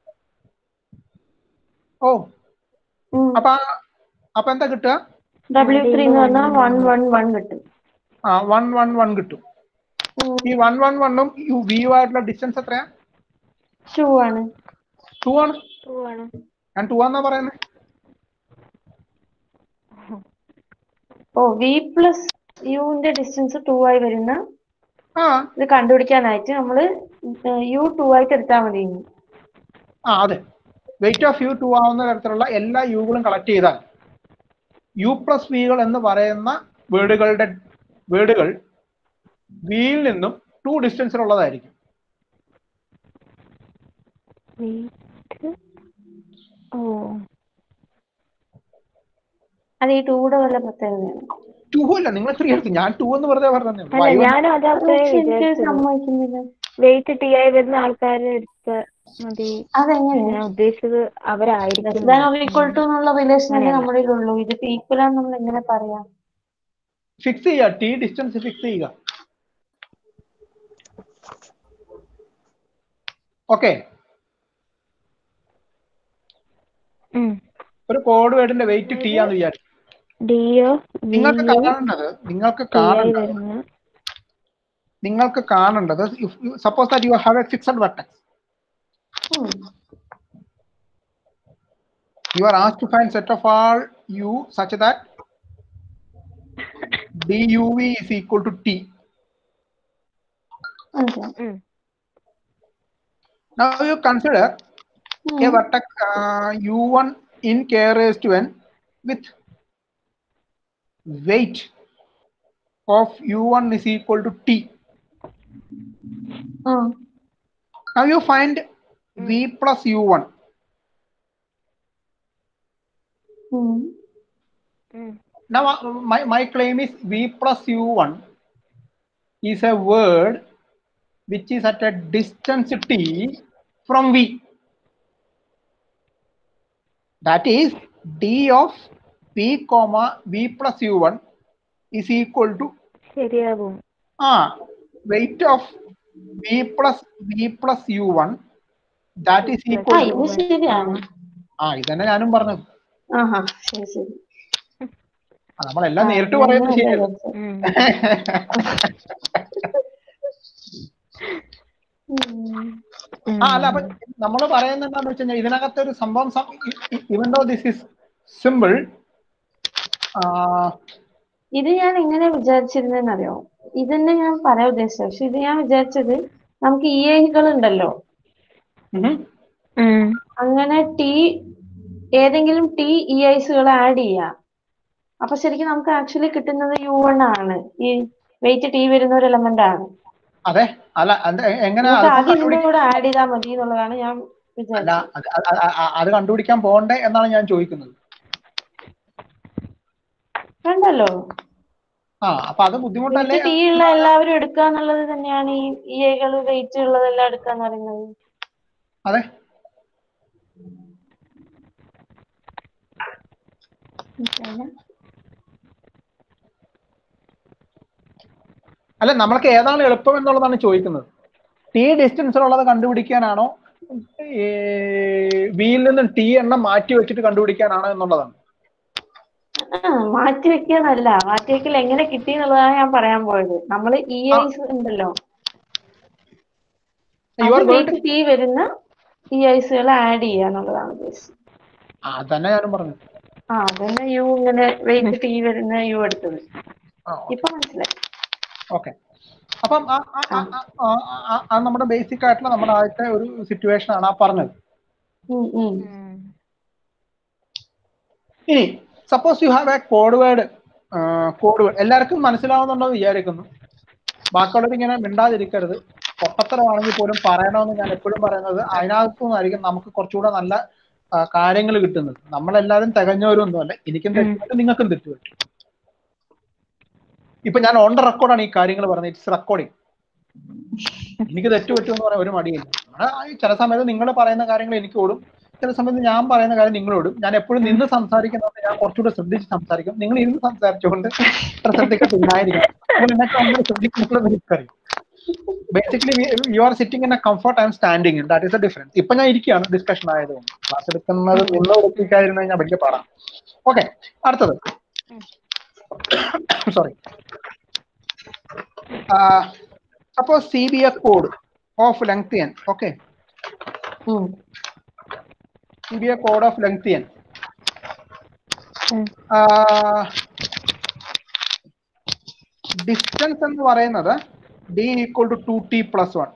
ഓ ഉം. അപ്പൊ ആ- അപ്പൊ എന്താ കിട്ടുക ഡബ്ല്യു ത്രീ എന്ന് പറഞ്ഞാൽ വൺ വൺ വൺ കിട്ടും ആ വൺ വൺ വൺ കിട്ടും ഉം. ഈ വൺ വൺ വണ്ണും യു വിയു ആയിട്ടുള്ള ഡിസ്റ്റൻസ് എത്രയാ ടു ആണ് ടു ആണ് True ആണ് ഞാൻ ടു ആന്നാ പറയുന്നത് ഓ വി പ്ലസ് യുവിന്റെ ഡിസ്റ്റൻസ് ടു ആയി വരുന്ന ആ ഇത് കണ്ടുപിടിക്കാനായിട്ട് നമ്മള് യു ടു ആയിട്ട് എടുത്താൽ മതി ഇനി. ആ അതെ വെയിറ്റ് ഓഫ് യു ടു ആവുന്ന തരത്തിലുള്ള എല്ലാ യുകളും കളക്ട് ചെയ്താൽ യു പ്ലസ് വികൾ എന്ന് പറയുന്ന വേർഡുകളുടെ വേർഡുകൾ വിയിൽ നിന്നും ടു ഡിസ്റ്റൻസിലുള്ളതായിരിക്കും Wait. ഓ അത് ഈ ടൂടെ വല്ല പ്രത്യേകതയാണ് ടു അല്ല നിങ്ങൾ ത്രീ എടുത്തു ഞാൻ ടു എന്ന് വെറുതെ പറഞ്ഞു അല്ല ഞാനും അതത്രേ പക്ഷെ എനിക്ക് വിചാരിച്ചത് സമ്മതിക്കുന്നില്ല വെയിറ്റ് ടി ആയി വരുന്ന ആൾക്കാരെ എടുത്ത് മതി അതെങ്ങനെ ഞാൻ ഉദ്ദേശിച്ചത് അവരായിരിക്കും ഈക്വൽ ടു എന്നുള്ള റിലേഷൻ അല്ലേ അങ്ങനെയല്ല. നമ്മളിലുള്ളൂ ഇത് ഈക്വൽ ആണെന്ന് നമ്മൾ എങ്ങനെ പറയാം ഫിക്സ് ചെയ്യുക ടി ഡിസ്റ്റൻസ് ഫിക്സ് ചെയ്യുക ഓക്കെ ഒരു കോഡ് വേർഡിന്റെ വെയിറ്റ് ടി ആണെന്ന് വിചാരിച്ചു ഡി ഓഫ് നിങ്ങൾക്ക് കാണേണ്ടത് നിങ്ങൾക്ക് ടി ആയി കാണേണ്ടത് വരുന്ന നിങ്ങൾക്ക് കാണേണ്ടത് suppose that you have a fixed vertex ഉം. you are asked to find set of all u such that duv is equal to t Okay. ഉം. now you consider ഉം. a vertex uh, u1 in k raised to n with weight of u1 is equal to t ആ. now you find v plus u1 ഉം. ഉം. now uh, my, my claim is v plus u1 is a word which is at a distance t from v that is d of v comma v plus u1 is equal to ശരിയാവും ah weight of v plus v plus u1 that is ആ equal ഇത് to ശരിയാണ് ആ ഇതന്നെ ഞാനും പറഞ്ഞത് ആഹാ ശരി ശരി ആ, നമ്മളെല്ലാം നേരിട്ട് ആ, പറയുന്നത് ഞാൻ ശരിയല്ല വിചാരിച്ചു. ഉം. ഉം. ആ അല്ല അപ്പൊ നമ്മൾ പറയുന്നത് എന്താന്ന് വെച്ച് കഴിഞ്ഞാൽ ഇതിനകത്ത് ഒരു സംഭവം ഇവൻ ദോ ദിസ് ഇസ് സിമ്പിൾ ഇത് ഞാൻ എങ്ങനെ വിചാരിച്ചിരുന്നെന്ന് അറിയോ ഇതന്നെ ഞാൻ പറയാൻ ഉദ്ദേശിച്ചത് പക്ഷെ ഇത് ഞാൻ വിചാരിച്ചത് നമുക്ക് ഇ ഐകൾ ഉണ്ടല്ലോ ഉം. അങ്ങനെ ടി ഏതെങ്കിലും ടി ഇ ഐസുകൾ ആഡ് ചെയ്യാം അപ്പൊ ശരിക്കും നമുക്ക് ആക്ച്വലി കിട്ടുന്നത് യു വൺ ആണ് ഈ വെയിറ്റ് ടി വരുന്ന ഒരു എലമെന്റ് ആണ് അതെ അല്ല അത് എങ്ങനെ നമുക്ക് അത് ആദ്യം ഇതിന്റെ കണ്ടുപിടി- കൂടെ ആഡ് ചെയ്താൽ മതി എന്നുള്ളതാണ് ഞാൻ അല്ല വിചാരിച്ചത് അത് അത് അത് അത് അത് കണ്ടുപിടിക്കാൻ പോകണ്ടേ എന്നാണ് ഞാൻ ചോദിക്കുന്നത് വേണ്ടല്ലോ ആ അപ്പൊ അത് ബുദ്ധിമുട്ടല്ലേ വെയിറ്റ് ടി ഉള്ള എല്ലാവരും എടുക്കുക എന്നുള്ളത് തന്നെയാണ് ഈ ഇ ഐകൾ വെയിറ്റ് ഉള്ളതെല്ലാം എടുക്കുക എന്ന് പറയുന്നത് അതെ മനസ്സിലായില്ല? അല്ല നമ്മൾക്ക് ഏതാണ് എളുപ്പം എന്നുള്ളതാണ് ചോദിക്കുന്നത് ടി ഡിസ്റ്റൻസിലുള്ളത് കണ്ടുപിടിക്കാനാണോ വിയിൽ നിന്നും ടി എണ്ണം മാറ്റി വെച്ചിട്ട് കണ്ടുപിടിക്കാനാണോ എന്നുള്ളതാണ് ആ മാറ്റി വെക്കാന്നല്ല മാറ്റി വെക്കൽ എങ്ങനെ കിട്ടി എന്നുള്ളതാണ് ഞാൻ പറയാൻ പോയത് നമ്മൾ ഇ ഐസ് ഉണ്ടല്ലോ you are going weight T വരുന്ന ഇ ഐസുകൾ ആഡ് ചെയ്യുക എന്നുള്ളതാണ് ഉദ്ദേശിച്ചത് അതന്നെ ഞാനും പറഞ്ഞു ആ അതന്നെ യു ഇങ്ങനെ വെയിറ്റ് ടി വരുന്ന യു എടുത്തത് ആ ഇപ്പൊ മനസ്സിലായി ഓക്കെ അപ്പം ആ- ആ- ആ- ആ- ആ- ആ- ആ നമ്മുടെ ബേസിക് ആയിട്ടുള്ള നമ്മുടെ ആദ്യത്തെ ഒരു സിറ്റുവേഷൻ ആണ് ആ പറഞ്ഞത് ഉം, ഉം. ഉം. ഇനി suppose you have a code word code word എല്ലാവർക്കും മനസ്സിലാവുന്നുണ്ടോ എന്ന് വിചാരിക്കുന്നു ബാക്കിയുള്ളവർ ഇങ്ങനെ മിണ്ടാതിരിക്കരുത് പൊട്ടത്തരമാണെങ്കിൽ പോലും പറയണമെന്ന് ഞാൻ എപ്പോഴും പറയുന്നത് അതിനകത്തു നിന്നായിരിക്കും നമുക്ക് കുറച്ചുകൂടെ നല്ല കാര്യങ്ങൾ കിട്ടുന്നത് നമ്മളെല്ലാവരും തികഞ്ഞവരൊന്നുമല്ല എനിക്കും തെറ്റുപറ്റും നിങ്ങൾക്കും തെറ്റുപറ്റും ഇപ്പൊ ഞാൻ ഓൺ ദ റെക്കോർഡാണ് ഈ കാര്യങ്ങൾ പറഞ്ഞത് ഇറ്റ്സ് റെക്കോർഡിങ് എനിക്ക് തെറ്റുപറ്റും എന്ന് പറയാൻ ഒരു മടിയില്ല ആ, ചില സമയത്ത് നിങ്ങൾ പറയുന്ന കാര്യങ്ങൾ എനിക്ക് ഓടും ചില സമയത്ത് ഞാൻ പറയുന്ന കാര്യം നിങ്ങളോടും ഞാൻ എപ്പോഴും നിന്ന് സംസാരിക്കുന്നതുകൊണ്ട് ഞാൻ കുറച്ചുകൂടെ ശ്രദ്ധിച്ച് സംസാരിക്കും നിങ്ങൾ ഇരുന്ന് സംസാരിച്ചുകൊണ്ട് അത്ര ശ്രദ്ധിക്കത്തില്ലായിരിക്കും അപ്പോൾ നിങ്ങൾക്ക് അങ്ങനെ ശ്രദ്ധിക്കുന്നുള്ളത് എനിക്കറിയാം basically you are sitting in a comfort I'm standing in that is a difference ഇപ്പൊ ഞാൻ ഇരിക്കുകയാണ് ഡിസ്കഷൻ ആയതുകൊണ്ട് ക്ലാസ് എടുക്കുന്നത് നിന്ന് ഒളിപ്പിക്കാതിരുന്നു കഴിഞ്ഞാൽ വലിയ പാടാണ് ഓക്കെ അടുത്തത് sorry suppose C be a code of length N okay ഉം. C be a code of length N ഉം. ഡിസ്റ്റൻസ് എന്ന് പറയുന്നത് D equal to two T plus one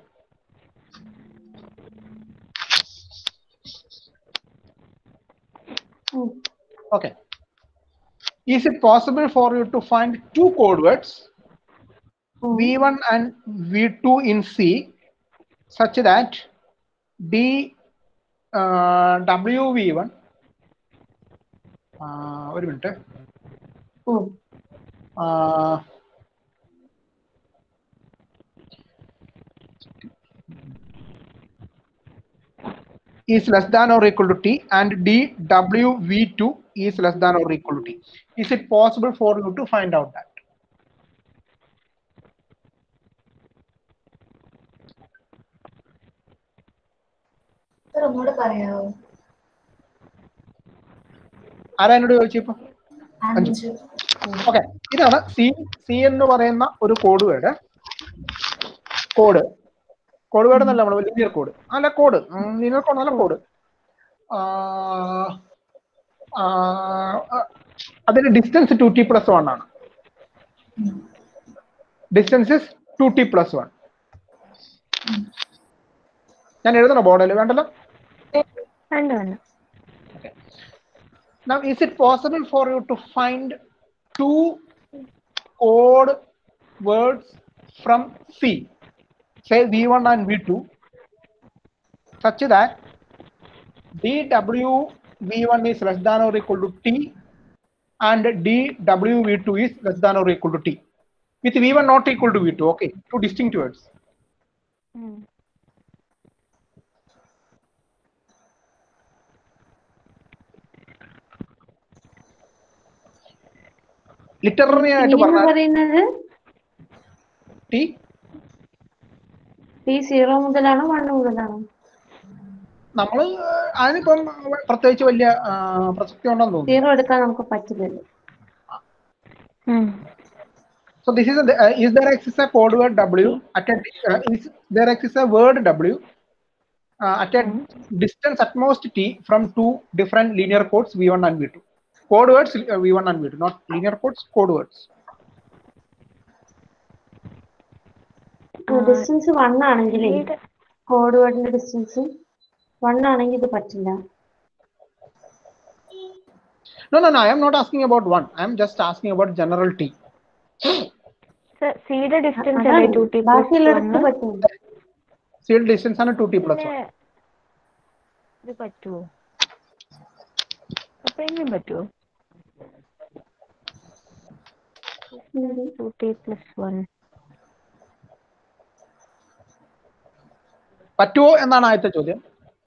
ഉം. Okay. Is it possible for you to find two code words, ഉം. V1 and V2 in C, such that D uh, WV1 uh, ഒരു minute ഉം. is less than or equal to T and D WV2 is less than or equal to T. Is it possible for you to find out that? Sir ഒന്നുകൂടെ പറയാമോ ആരാ എന്നോട് ചോദിച്ചു ഇപ്പൊ അഞ്ച് okay ഇതാണ് സി സി എന്ന് പറയുന്ന ഒരു code word code code word എന്നല്ല നമ്മൾ ലിനിയർ കോഡ് അല്ല കോഡ് ലിനിയർ കോഡ് നല്ല കോഡ് അതിന്റെ distance two T plus one ആണ് distance two T plus one ഞാൻ എഴുതണോ ബോർഡിൽ വേണ്ടല്ലോ വേണ്ട വേണ്ട Now, is it possible for you to find two code words from C, say V1 and V2, such that DWV1 is less than or equal to T and DWV2 is less than or equal to T? With V1 not equal to V2, okay, two distinct words. ഉം. Literary ആയിട്ട് T എന്ന് പറഞ്ഞാൽ പറയുന്നത് T T zero മുതലാണോ one മുതലാണോ നമ്മൾ അതിനിപ്പം പ്രത്യേകിച്ച് വലിയ ആ, പ്രസക്തി ഉണ്ടെന്ന് തോന്നുന്നു സീറോ എടുക്കാൻ നമുക്ക് പറ്റില്ലല്ലോ ഉം. So this is a, uh, is there exists a code word W at a uh, is there exists a word W uh, at a distance at most t from two different linear codes V1 and V2. Code words uh, V1 and V2, not linear codes, code words. Distance one ആണെങ്കിലേ ഇത് code വേർഡിന്റെ distance one ആണെങ്കിൽ ഇത് പറ്റില്ല No, no, no. I am not asking about one. I am just asking about general T. സിയുടെ distance അല്ലേ two T plus ബാക്കിയുള്ളിടത്ത് പറ്റില്ല Field distance and 2t plus 1. ഇത് പറ്റുമോ അപ്പൊ എങ്ങനെയും പറ്റുമോ ടു ടി പ്ലസ് വൺ പറ്റുമോ എന്നാണ് ആദ്യത്തെ ചോദ്യം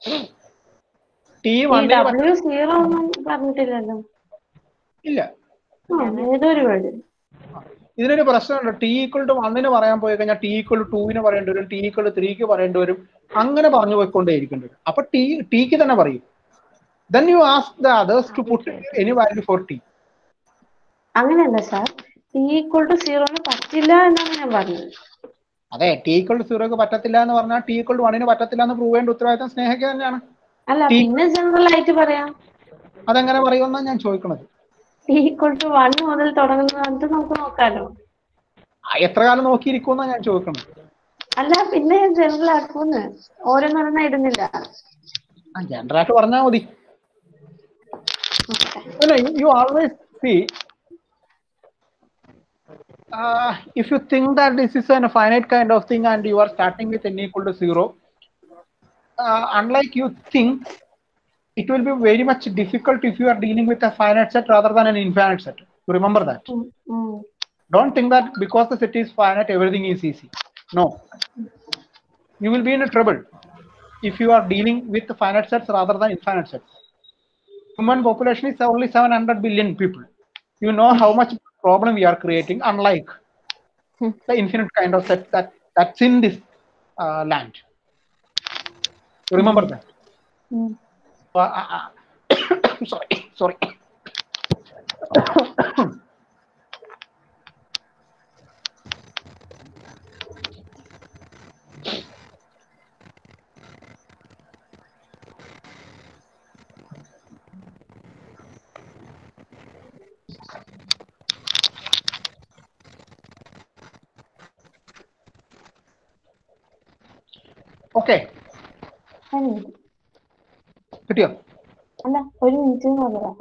ടി ഈ വണ്ണിന് ഡബ്ല്യു സീറോ ഒന്നും പറഞ്ഞിട്ടില്ലല്ലോ ഇല്ല ആ, ഏതൊരു വേർഡ് ഇതിനൊരു പ്രശ്നമുണ്ട് ടി ഈക്വൽ ടു വണ്ണിന് പറയാൻ പോയി കഴിഞ്ഞാൽ ടി ഈക്വൽ ടു ടൂവിന് പറയേണ്ടി വരും ടി ഈക്വൽ ടു ത്രീക്ക് പറയേണ്ടി വരും അങ്ങനെ പറഞ്ഞു പോയിക്കൊണ്ടേ ഇരിക്കേണ്ടി വരും അപ്പൊ ടി ടിക്ക് തന്നെ പറയും then you ask the others to put any value for T അങ്ങനെയല്ല സാർ ടി ഈക്വൾ ടു സീറോന് പറ്റില്ല എന്നാണ് ഞാൻ പറഞ്ഞത് അതെ ടി ഈക്വൽ ടു സീറോക്ക് പറ്റത്തില്ല എന്ന് പറഞ്ഞാൽ ടി ഈക്വൽ ടു വണ്ണിന് പറ്റത്തില്ല എന്ന് പ്രൂവ് ചെയ്യേണ്ട ഉത്തരവാദിത്തം സ്നേഹയ്ക്ക് തന്നെയാണ് അല്ല T- പിന്നെ ജനറൽ ആയിട്ട് പറയാം അതെങ്ങനെ പറയുമെന്നാണ് ഞാൻ ചോദിക്കണത് ടി ഈക്വൾ ടു വൺ മുതൽ തുടങ്ങുന്നത് നമുക്ക് നോക്കാലോ ആ, എത്ര കാലം നോക്കിയിരിക്കുമെന്നാണ് ഞാൻ ചോദിക്കണത് അല്ല പിന്നെ ജനറൽ ആക്കൂന്ന് ഓരോന്നൊരെണ്ണം ഇടുന്നില്ല ആ ജനറലായിട്ട് പറഞ്ഞാൽ മതി No, no, you, you always see uh, if you think that this is a finite kind of thing and you are starting with n equal to zero, uh, unlike you think, it will be very much difficult if you are dealing with a finite set rather than an infinite set. You remember that. ഉം, ഉം. Don't think that because the set is finite, everything is easy. No. You will be in a trouble. if you are dealing with finite sets rather than infinite sets. Human population is only 700 billion people. You know how much problem we are creating, unlike the infinite kind of set that that's in this uh, land. You remember that? ഉം. Uh, uh, uh, sorry, sorry. Okay, ഒരു minute കിട്ടിയോ അല്ല ഒരു minute എന്ന് പറഞ്ഞതാ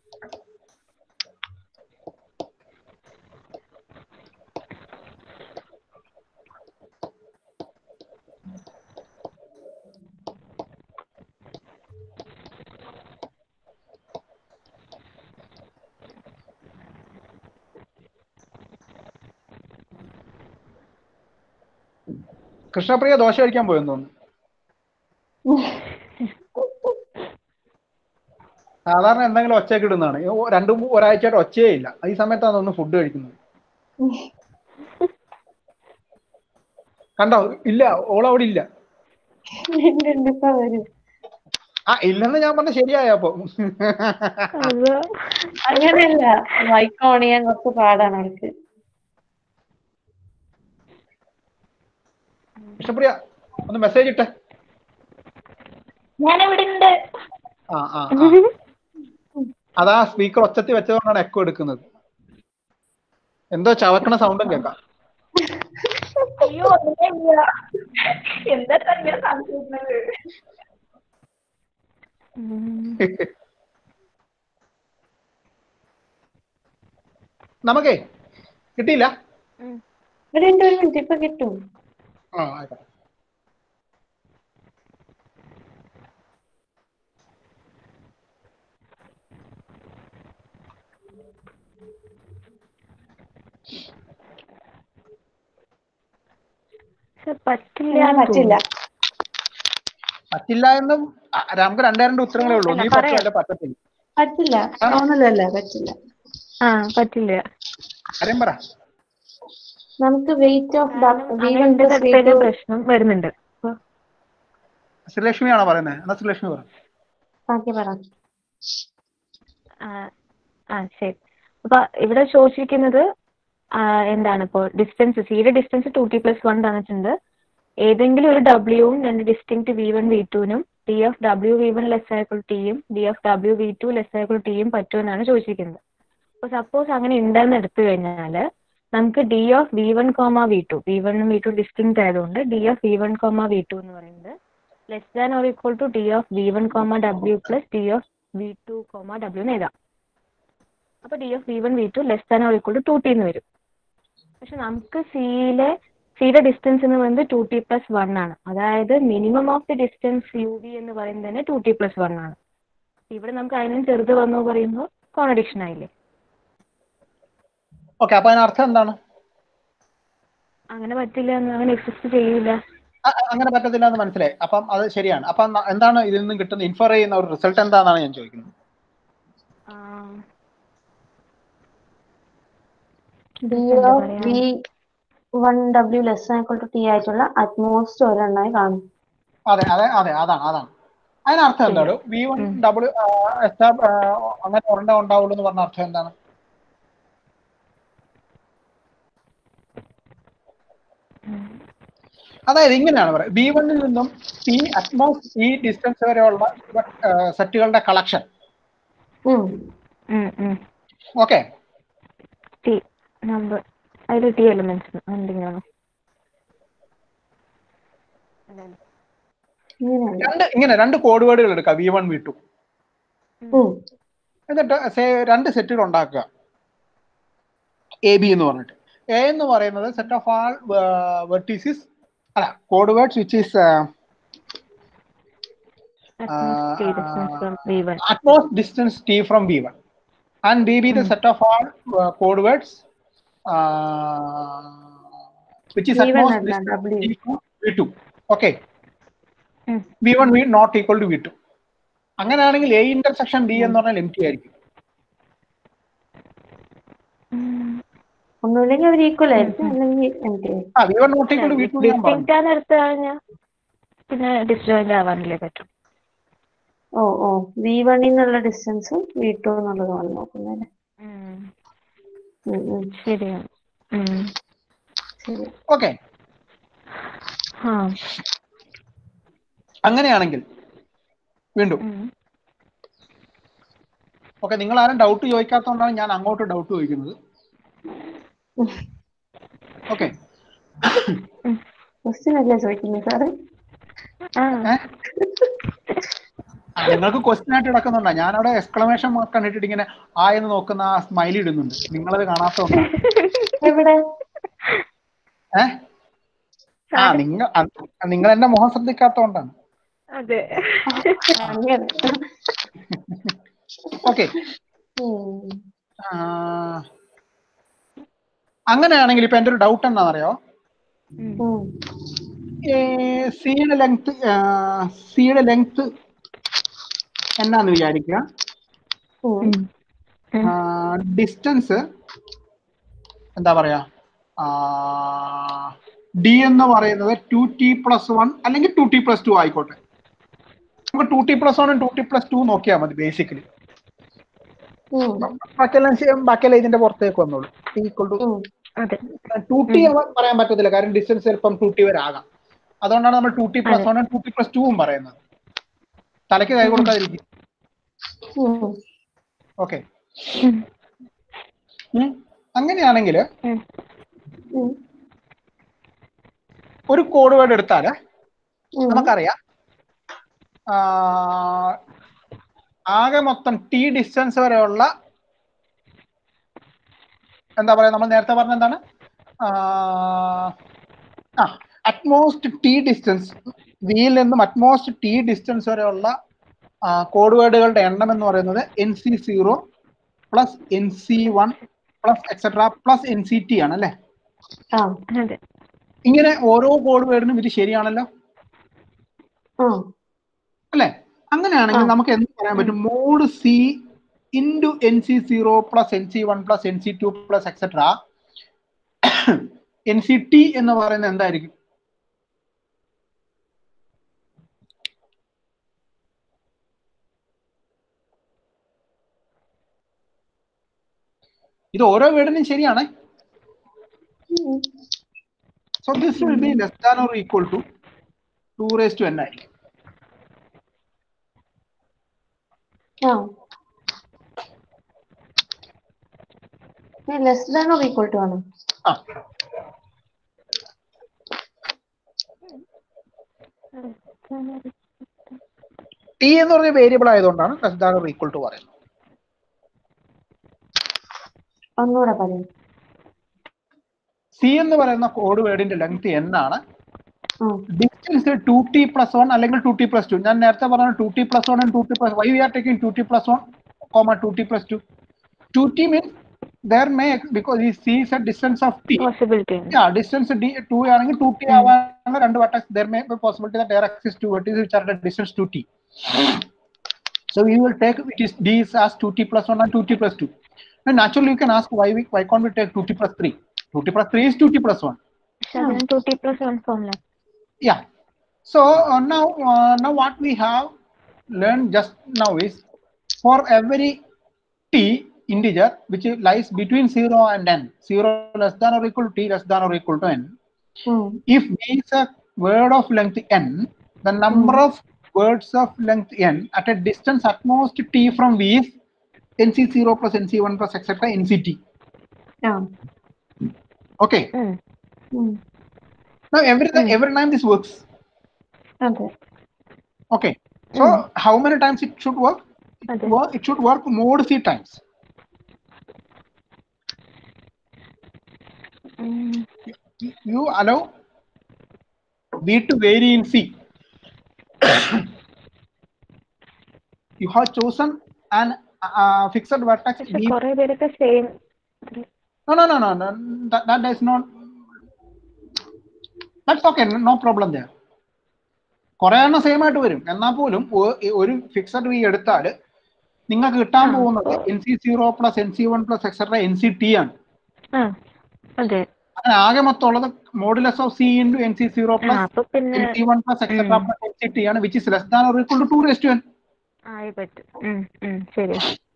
കൃഷ്ണപ്രിയ ദോശ കഴിക്കാൻ പോയെന്ന് തോന്നുന്നു സാധാരണ എന്തെങ്കിലും ഒച്ചയൊക്കെ ഇടുന്നതാണ് ഈ ഒ- രണ്ടു മൂ- ഒരാഴ്ചയായിട്ട് ഒച്ചയേ ഇല്ല ഈ സമയത്താണ് ഒന്ന് ഫുഡ് കഴിക്കുന്നത് കണ്ടോ ഇല്ല ഓളവിടെ ഇല്ല ഉണ്ട്, ഉണ്ട്, ഇപ്പൊ വരും ആ ഇല്ലെന്ന് ഞാൻ പറഞ്ഞ ശരിയായ അപ്പൊ അത് അങ്ങനെയല്ല മൈക്ക് ഓൺ ചെയ്യാൻ കുറച്ച് പാടാണ് അവർക്ക് കൃഷ്ണപ്രിയ ഒന്ന് മെസ്സേജ് ഇട്ടെ ഞാനിവിടെ ഉണ്ട് ആ ആ ആ. അതാ സ്പീക്കർ ഒച്ചത്തി വെച്ചതുകൊണ്ടാണ് എക്കോ എടുക്കുന്നത് എന്തോ ചവക്കണ സൗണ്ടും കേൾക്കാം അയ്യോ ഒന്നുമില്ല എന്താ തന്നെ സംശയിക്കുന്നത് നമുക്കേ കിട്ടിയില്ല ഇവിടെ ഉണ്ട് ഒരു മിനിറ്റ് ഇപ്പൊ കിട്ടും ആ ആയിക്കോട്ടെ പറ്റില്ല ഞാൻ പറ്റില്ല പറ്റില്ല എന്നും ആ, നമുക്ക് രണ്ടേ രണ്ട് ഉത്തരങ്ങളേ ഉള്ളൂ നീ അല്ല, പറയാം. പറ്റില്ല പറ്റത്തില്ല പറ്റില്ല തോന്നലല്ലേ പറ്റില്ല ആ പറ്റില്ല കാര്യം പറ നമുക്ക് വെയിറ്റ് ഓഫ് വി വൺ അങ്ങനത്തെ പ്ലസ് വി തരത്തിലുള്ള ടു പ്രശ്നം വരുന്നുണ്ട് അപ്പൊ ശ്രീലക്ഷ്മിയാണോ പറയുന്നത് എന്നാ ശ്രീലക്ഷ്മി പറ ബാക്കി പറ ആ ആ ശരി അപ്പൊ ഇവിടെ ചോദിച്ചിരിക്കുന്നത് ആ, എന്താണ് ഇപ്പോൾ ഡിസ്റ്റൻസ് സിയുടെ distance two T plus one തന്നിട്ടുണ്ട് ഏതെങ്കിലും ഒരു ഡബ്ല്യുവും രണ്ട് ഡിസ്റ്റിങ്ക്ട് വി വൺ വി ടുവിനും D F W V one less ആയപ്പോൾ ടിയും D F W V two less ആയപ്പോൾ ടിയും പറ്റുമെന്നാണ് ചോദിച്ചിരിക്കുന്നത് അപ്പോൾ സപ്പോസ് അങ്ങനെ ഉണ്ടെന്ന് എടുത്തു കഴിഞ്ഞാൽ നമുക്ക് D of V one comma V two V വണ്ണും വി ടു ഡിസ്റ്റിങ്ക്ട് ആയതുകൊണ്ട് D of V one comma V two എന്ന് പറയുന്നത് less than or equal to D of V one comma W plus D of V two comma W എന്ന് എഴുതാം അപ്പോൾ D of V one V two less than or equal to two T എന്ന് വരും പക്ഷെ നമുക്ക് സിയിലെ സിയുടെ distance എന്ന് പറയുന്നത് ടു ടി പ്ലസ് വൺ ആണ് അതായത് minimum of the distance U V എന്ന് പറയുന്നത് തന്നെ ടു ടി പ്ലസ് വൺ ആണ് ഇവിടെ നമുക്ക് അതിനും ചെറുത് വന്നു പറയുമ്പോൾ കോൺട്രഡിക്ഷൻ ആയില്ലേ ഓക്കെ അപ്പൊ അതിനർത്ഥം എന്താണ് അങ്ങനെ പറ്റില്ല എന്ന് അങ്ങനെ എക്സിസ്റ്റ് ചെയ്യില്ല അ- അ- അങ്ങനെ പറ്റത്തില്ല എന്ന് മനസ്സിലായി അപ്പം അത് ശരിയാണ് അപ്പം ന- എന്താണ് ഇതിൽ നിന്നും കിട്ടുന്ന ഇൻഫർ ചെയ്യുന്ന ഒരു റിസൾട്ട് എന്താണെന്നാണ് ഞാൻ ചോദിക്കുന്നത് ആ, ഡി എന്താ ഓഫ് പറയാ? V one W less equal to T ആയിട്ടുള്ള അറ്റ്മോസ്റ്റ് ഒരെണ്ണമായി കാണും അതെ അതെ അതെ അതാണ് അതാണ് അതിനർത്ഥം എന്താണ് വി വൺ ഡബിൾ അങ്ങനെ ഒരെണ്ണം ഉണ്ടാവുള്ളൂ എന്ന് പറഞ്ഞ അർത്ഥം എന്താണ് അതായത് ഇങ്ങനെയാണ് പറയുന്നത് ബി വണ്ണിൽ നിന്നും ഈ അറ്റ്മോസ് ഈ ഡിസ്റ്റൻസ് വരെയുള്ള സെറ്റുകളുടെ കളക്ഷൻ ഉം. ഉം, ഉം. ഓക്കെ ടി നമ്പർ അതിൽ ടി എലിമെന്റ്സ് എന്തെങ്കിലും ഇങ്ങനെയാണ് രണ്ട് ഇങ്ങനെ രണ്ട് കോഡ് വേർഡുകൾ എടുക്കുക വി വൺ വി ടു ഉം. എന്നിട്ട് സേ രണ്ട് സെറ്റുകൾ ഉണ്ടാക്കുക എ ബി എന്ന് പറഞ്ഞിട്ട് എ എന്ന് പറയുന്നത് സെറ്റ് ഓഫ് ആൾ വെർട്ടീസിസ് അല്ല code words which is distance from V one utmost distance t from v1 and b be the set of all uh, code words uh, which is V1 utmost അല്ല, distance W. t from v2 okay ഉം. V one V not equal to V two അങ്ങനെയാണെങ്കിൽ A intersection B എന്ന് പറഞ്ഞാൽ M T ആയിരിക്കും ഒന്നുമില്ലെങ്കിൽ hour equal ആയിരിക്കും അല്ലെങ്കിൽ M T ആയിരിക്കും ആ V one not equal to V two ഞാൻ പറഞ്ഞു ഡിസ്റ്റിങ്റ്റ് ആണ് എടുത്തു കഴിഞ്ഞാൽ പിന്നെ ഡിസ്ജോയിന്റ് ആവാനല്ലേ പറ്റും ഓ ഓ വി വണ്ണിൽ നിന്നുള്ള ഡിസ്റ്റൻസും വി ടു എന്നുള്ളതുമാണ് നോക്കുന്നത് ഉം. ഉം, ഉം. ശരിയാണ് ഉം. ശരി ഓക്കെ ആ അങ്ങനെയാണെങ്കിൽ വീണ്ടും ഉം. ഓക്കെ നിങ്ങൾ ആരും ഡൗട്ട് ചോദിക്കാത്തതുകൊണ്ടാണ് ഞാൻ അങ്ങോട്ട് ഡൗട്ട് ചോദിക്കുന്നത് ഓക്കെ ക്വസ്റ്റ്യൻ അല്ലേ ചോദിക്കുന്നത് സാറ് ആ നിങ്ങൾക്ക് ക്വസ്റ്റ്യൻ ആയിട്ട് കിടക്കുന്നുണ്ടോ ഞാൻ അവിടെ എക്സ്ക്ലമേഷൻ മാർക്ക് കണ്ടിട്ട് ഇങ്ങനെ ആ എന്ന് നോക്കുന്ന ആ സ്മൈലി ഇടുന്നുണ്ട് നിങ്ങളത് കാണാത്തതുകൊണ്ടാണ് എവിടെ ഏ ആ നിങ്ങൾ നിങ്ങൾ എന്റെ മുഖം ശ്രദ്ധിക്കാത്തതുകൊണ്ടാണ് അതെ അങ്ങനെ ഓക്കെ ഉം. അങ്ങനെയാണെങ്കിൽ ഇപ്പൊ എന്റെ ഒരു ഡൗട്ട് എന്താണെന്നറിയോ ഉം. ഉം. സിയുടെ ലെങ്ത് സിയുടെ ലെങ്ത് എന്നാന്ന് വിചാരിക്കുക ഉം. ഉം. ഉം. ഡിസ്റ്റൻസ് എന്താ പറയാ ഡി എന്ന് പറയുന്നത് ടു ടി പ്ലസ് വൺ അല്ലെങ്കിൽ ടു ടി പ്ലസ് ടു ആയിക്കോട്ടെ നമുക്ക് ടു ടി പ്ലസ് വണ്ണും ടു ടി പ്ലസ് ടു നോക്കിയാൽ മതി ബേസിക്കലി ഉം. ബാക്കിയെല്ലാം ചെയ്യും ബാക്കിയെല്ലാം ഇതിന്റെ പുറത്തേക്ക് വന്നോളൂ ഈക്വൽ ടു ഉം. അതെ ടു ടി പറയാൻ പറ്റത്തില്ല കാരണം ഡിസ്റ്റൻസ് ചിലപ്പം ടു ടി വരെ ആകാം അതുകൊണ്ടാണ് നമ്മൾ ടു ടി പ്ലസ് വണ്ണും ടു ടി പ്ലസ് ടൂവും പറയുന്നത് തലയ്ക്ക് കൈ കൊടുക്കാതിരിക്കും ഉം. ഓക്കെ ഉം. അങ്ങനെയാണെങ്കിൽ ഉം. ഉം. ഒരു കോഡ് വേർഡ് എടുത്താല് ഉം. നമുക്കറിയാം ആ, ആകെ മൊത്തം ടി ഡിസ്റ്റൻസ് വരെയുള്ള എന്താ പറയാ നമ്മൾ നേരത്തെ പറഞ്ഞ എന്താണ് ആ അറ്റ്മോസ്റ്റ് ടി ഡിസ്റ്റൻസ് വിയിൽ നിന്നും അറ്റ്മോസ്റ്റ് ടി ഡിസ്റ്റൻസ് വരെയുള്ള കോഡ് വേർഡുകളുടെ എണ്ണം എന്ന് പറയുന്നത് N C zero plus N C one plus etcetera plus N C T ആണ് അല്ലേ ആ അതെ ഇങ്ങനെ ഓരോ കോഡ് വേർഡിനും ഇത് ശരിയാണല്ലോ ആ അല്ലെ അങ്ങനെയാണെങ്കിൽ ആ. നമുക്ക് എന്ത് പറയാൻ പറ്റും mod C into N C zero plus N C one plus N C two plus etcetera N C T എന്ന് പറയുന്നത് എന്തായിരിക്കും ഇത് ഓരോ വീടിനും ശരിയാണ് ഉം. So this will be less than or equal to two raise to N ആയിരിക്കും ആ less than or equal to ആണ് ആ ടി എന്ന് പറഞ്ഞ വേരിയബിൾ ആയതുകൊണ്ടാണ് less than or equal to പറയുന്നത് ഒന്നുകൂടെ പറയും സി എന്ന് പറയുന്ന കോഡ് വേർഡിന്റെ ലെങ്ത് എൻ ആണ് ആ distance two T plus one അല്ലെങ്കിൽ ടു ടി പ്ലസ് ടു ഞാൻ നേരത്തെ പറഞ്ഞ two T plus one to T plus why we are taking two T plus one comma two T plus two two T means there may because ഈ C is a distance of T possibility ഉണ്ട് yeah distance d 2 ആണെങ്കിൽ 2t ആവാനുള്ള രണ്ട് vertex there may be possibility that there exists two vertices which are at distance 2t so we will take it is d is as 2t plus 1 and 2t plus 2 and naturally you can ask why we why can't we take 2t plus 3 2t plus 3 is 2t plus 1 പക്ഷെ അതിന് two T plus one ഫോമില yeah so uh, now uh, now what we have learned just now is for every t integer which lies between 0 and n 0 less than or equal to t less than or equal to n ഉം. if v is a word of length n, the number of words of length n at a distance at most t from v is nc0 plus nc1 plus etc nct. ആ Okay. ഉം. Now every every time this works. അതെ Okay. So how many times it should work? It, Okay. work, it should work mod c times. You- You allow v to vary in c. you have chosen an uh, fixed vertex പക്ഷെ v കുറെ പേരൊക്കെ same No, no, no, no, no. That, that is not. That's okay. No problem there. കുറെ എണ്ണം same ആയിട്ട് വരും എന്നാൽ പോലും O- ഒരു ഫിക്സഡ് വി എടുത്താൽ നിങ്ങൾക്ക് കിട്ടാൻ ആ. പോകുന്നത് N C zero plus N C one plus etcetera N C T ആണ് ആ അതെ അങ്ങനെ ആകെ മൊത്തം ഉള്ളത് modulus of C into N C zero ആ പ്ലസ് അപ്പൊ പിന്നെ N C one plus etcetera ഉം. പ്ലസ് എൻ സി ടി ആണ് which is less than or equal to two raise to N ആയി പറ്റും ഉം, ഉം, ശരി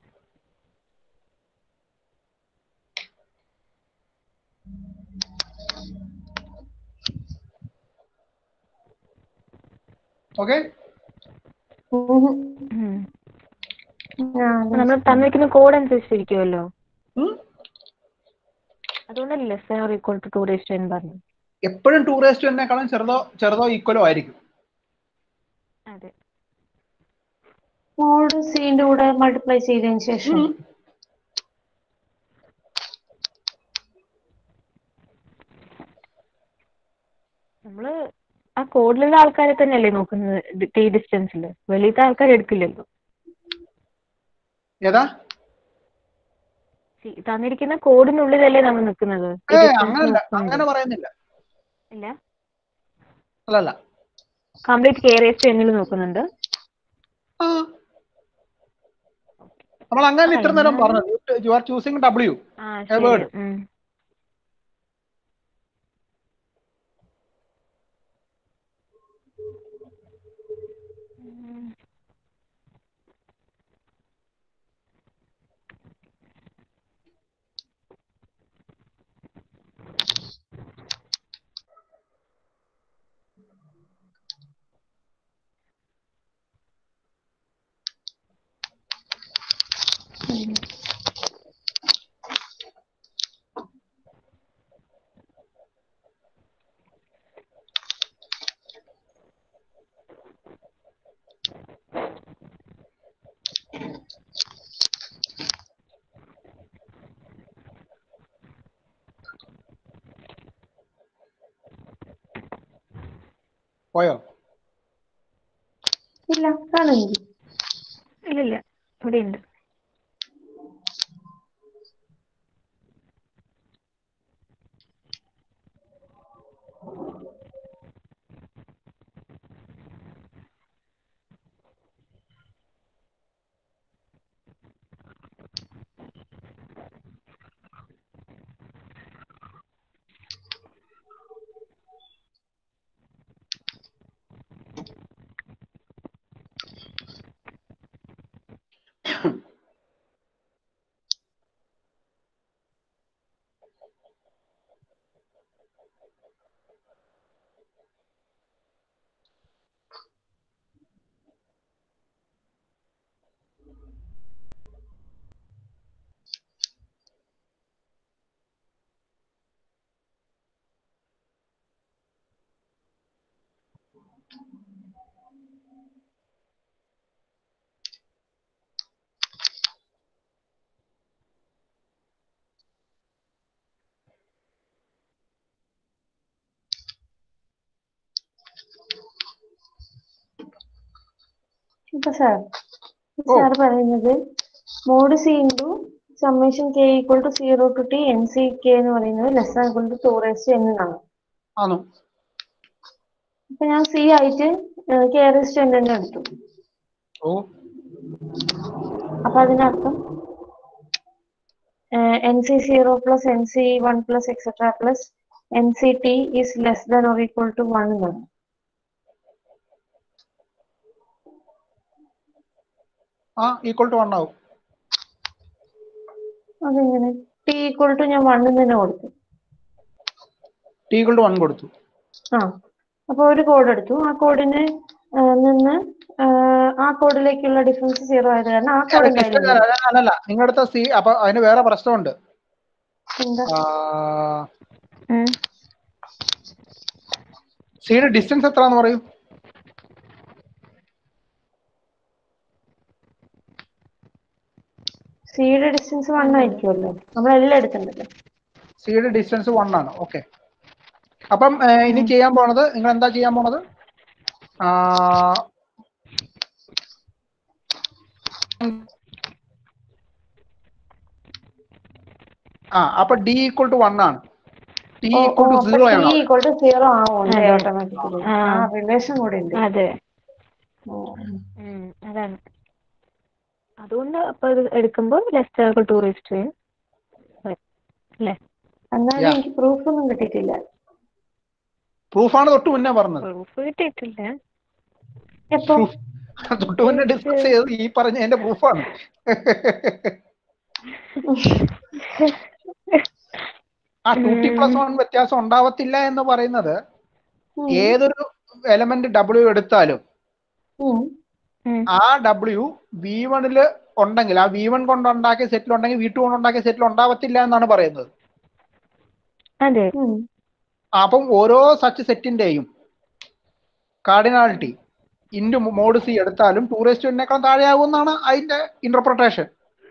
ഓക്കെ ഉം. ഉം. ഞാൻ നമ്മൾ തന്നിരിക്കുന്ന കോഡ് അനുസരിച്ചിരിക്കുമല്ലോ അതുകൊണ്ടല്ലേ less than or equal to two raise ten പറഞ്ഞു എപ്പോഴും ടു റേസ് ടു എന്നേക്കാളും ചെറുതോ ചെറുതോ ഈക്വലോ ആയിരിക്കും അതെ മോഡ് സീന്റെ കൂടെ മൾട്ടിപ്ലൈ ചെയ്തതിന് ശേഷം നമ്മള് ആ കോഡിലുള്ള ആൾക്കാരെ തന്നെയല്ലേ നോക്കുന്നത് ടി ഡിസ്റ്റൻസിൽ വെളിയിലത്തെ ആൾക്കാർ എടുക്കില്ലല്ലോ ഏതാ See, തന്നിരിക്കുന്ന കോഡിനുള്ളിലല്ലേ നമ്മൾ നിൽക്കുന്നത് ഏ അങ്ങനല്ല അങ്ങനെ പറയുന്നില്ല ഇല്ല അല്ലല്ല കംപ്ലീറ്റ് കെയർ റേസ്റ്റ് എന്നിൽ നോക്കുന്നുണ്ട് ആ. നമ്മൾ അങ്ങനെ ഇത്ര നേരം പറഞ്ഞത് യു ആർ ചൂസിങ് ഡബ്ല്യു ആ A word. ശരി ഉം. ഉം. പോയോ ഇല്ല കാണുന്നില്ല ഇല്ലില്ല ഇവിടെ ഉണ്ട് ഇപ്പൊ സാർ ഓ. സാർ പറയുന്നത് mod C into summation K equal to zero to T N C K എന്ന് പറയുന്നത് less and equal to two raise എന്നാണ് ആണോ അപ്പൊ ഞാൻ സി ആയിട്ട് കെ റേസ് എൻ തന്നെ എടുത്തു ഓ അപ്പൊ അതിനർത്ഥം N C zero plus N C one plus etcetera plus N C T is less than or equal to one എന്നാണ് ആ ഈക്വൽ ടു വൺ ആവും അതെങ്ങനെ ടി ഈക്വൽ ടു ഞാൻ വണ്ണിന് തന്നെ കൊടുത്തു ടി ഈക്വൽ ടു വൺ കൊടുത്തു ആ അപ്പൊ ഒരു കോഡ് എടുത്തു ആ കോഡിന് നിന്ന് ആ, ആ കോഡിലേക്കുള്ള ഡിഫറൻസ് സീറോ ആയത് കാരണം ആ കോഡ് എന്തായാലും ഇല്ല. അല്ലല്ല നിങ്ങളുടെ സി അപ്പൊ അതിന് വേറെ പ്രശ്നമുണ്ട് എന്താ ഉം. സിയുടെ ഡിസ്റ്റൻസ് എത്രയാന്ന് പറയൂ സിയുടെ ഡിസ്റ്റൻസ് വൺ ആയിരിക്കുമല്ലോ നമ്മളെല്ലാം എടുക്കണ്ടല്ലോ സിയുടെ ഡിസ്റ്റൻസ് വൺ ആണ് ഓക്കെ അപ്പം ഏ, ഇനി ചെയ്യാൻ പോണത് നിങ്ങൾ എന്താ ചെയ്യാൻ പോണത് ആ, ആ അപ്പൊ ഡി ഈക്വൽ ടു വൺ ആണ് ടി ഈക്വൽ ടു സീറോ ആണ് ഈക്വൽ ടു സീറോ ആവുമല്ലേ അതെ. ഓട്ടോമാറ്റിക്കലി ആ. ആ റിലേഷൻ കൂടെ ഉണ്ട് അതെ ഉം. ഉം, അതാണ് അതുകൊണ്ട് അപ്പൊ ഇത് എടുക്കുമ്പോൾ ലെസ് ടു റേസ്റ്റ് അല്ലേ എന്നാലും Yeah. എനിക്ക് പ്രൂഫ് ഒന്നും കിട്ടിയിട്ടില്ല പ്രൂഫാണ് തൊട്ട് മുന്നേ പറഞ്ഞത് പ്രൂഫ് കിട്ടിയിട്ടില്ല എപ്പോ തൊട്ട് മുന്നേ ഡിസ്കസ് ചെയ്തത് ഈ പറഞ്ഞ എന്റെ പ്രൂഫാണ് ആ ടു ടി പ്ലസ് വൺ വ്യത്യാസം ഉണ്ടാവത്തില്ല എന്ന് പറയുന്നത് ഉം. ഏതൊരു എലമെന്റ് ഡബ്ല്യു എടുത്താലും ഉം. ഉം, ആ ഡബ്ല്യു വി വണില് ഉണ്ടെങ്കിൽ ആ വി വൺ കൊണ്ടുണ്ടാക്കിയ സെറ്റിൽ ഉണ്ടെങ്കിൽ വി ടു കൊണ്ടുണ്ടാക്കിയ സെറ്റിൽ ഉണ്ടാവത്തില്ല എന്നാണ് പറയുന്നത് അതെ ഉം. ആ, അപ്പം ഓരോ സച്ച് സെറ്റിന്റെയും കാർഡിനാലിറ്റി ഇൻറ്റു മോഡ് സി എടുത്താലും ടൂറിസ്റ്റ് എന്നേക്കാൾ താഴെയാകുമെന്നാണ് അതിന്റെ ഇന്റർപ്രിട്ടേഷൻ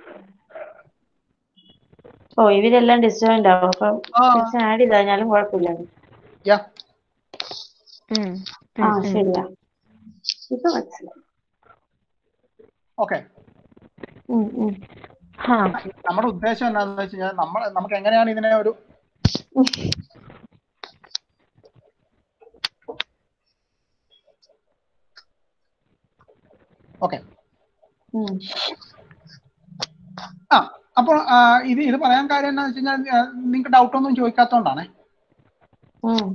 ഓ ഇവരെല്ലാം ഡിസ്റ്റോയിന്റ് ആവും അപ്പം ആ ആഡ് ചെയ്ത് കഴിഞ്ഞാലും കുഴപ്പമില്ല യാ ഉം, ആ ഉം, ഉം. ശരിയാ ഇപ്പൊ മനസ്സിലായി ഓക്കെ ഉം, ഉം. ഹാ നമ്മുടെ ഉദ്ദേശം എന്താണെന്ന് വെച്ച് കഴിഞ്ഞാൽ നമ്മൾ നമുക്ക് എങ്ങനെയാണ് ഇതിനെ ഒരു ഓക്കെ ഉം. ആ അപ്പോൾ ആ, ഇത് ഇത് പറയാൻ കാര്യം എന്താണെന്ന് വെച്ച് കഴിഞ്ഞാൽ നിങ്ങൾക്ക് ഡൗട്ട് ഒന്നും ചോദിക്കാത്തതുകൊണ്ടാണ് ഉം.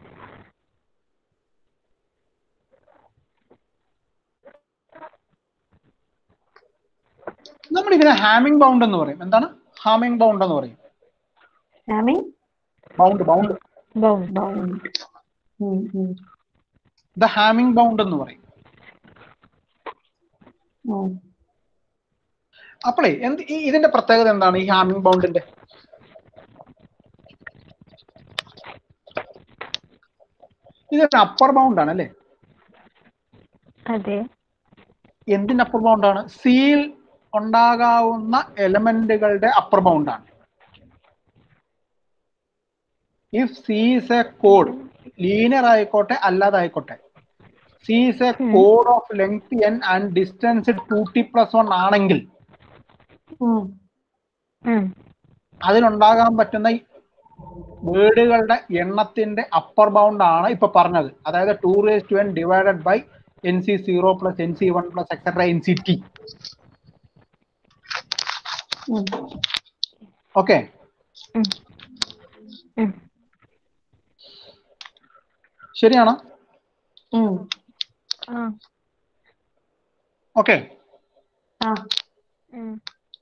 നമ്മൾ ഇതിനെ ഹാമിംഗ് ബൗണ്ട് എന്ന് പറയും എന്താണ് ഹാമിംഗ് ബൗണ്ട് എന്ന് പറയും ആമി ബൗണ്ട് ബൗണ്ട് ബൗണ്ട് ബൗണ്ട് ഉം, ഉം. ദ ഹാമിംഗ് ബൗണ്ട് എന്ന് പറയും ഉം. അപ്പോഴേ എന്ത് ഈ ഇതിന്റെ പ്രത്യേകത എന്താണ് ഈ ഹാമിംഗ് ബൗണ്ടിന്റെ ഇതൊരു അപ്പർ ബൗണ്ട് ആണ് അല്ലേ അതെ എന്തിന്റെ അപ്പർ ബൗണ്ട് ആണ് സീൽ ഉണ്ടാകാവുന്ന എലമെന്റുകളുടെ അപ്പർ ബൗണ്ട് ആണ് if C is a code linear ആയിക്കോട്ടെ അല്ലാതായിക്കോട്ടെ C is a code of length N and distance two T plus one ആണെങ്കിൽ ഉം. ഉം, അതിനുണ്ടാകാൻ പറ്റുന്ന വേർഡുകളുടെ എണ്ണത്തിന്റെ അപ്പർ ബൗണ്ട് ആണ് ഇപ്പൊ പറഞ്ഞത് അതായത് two raise to N divided by N C zero plus N C one plus etcetera N C T ഉം. ഓക്കെ ഉം, ഉം. ശരിയാണോ ഉം. ആ ഓക്കെ ആ ഉം.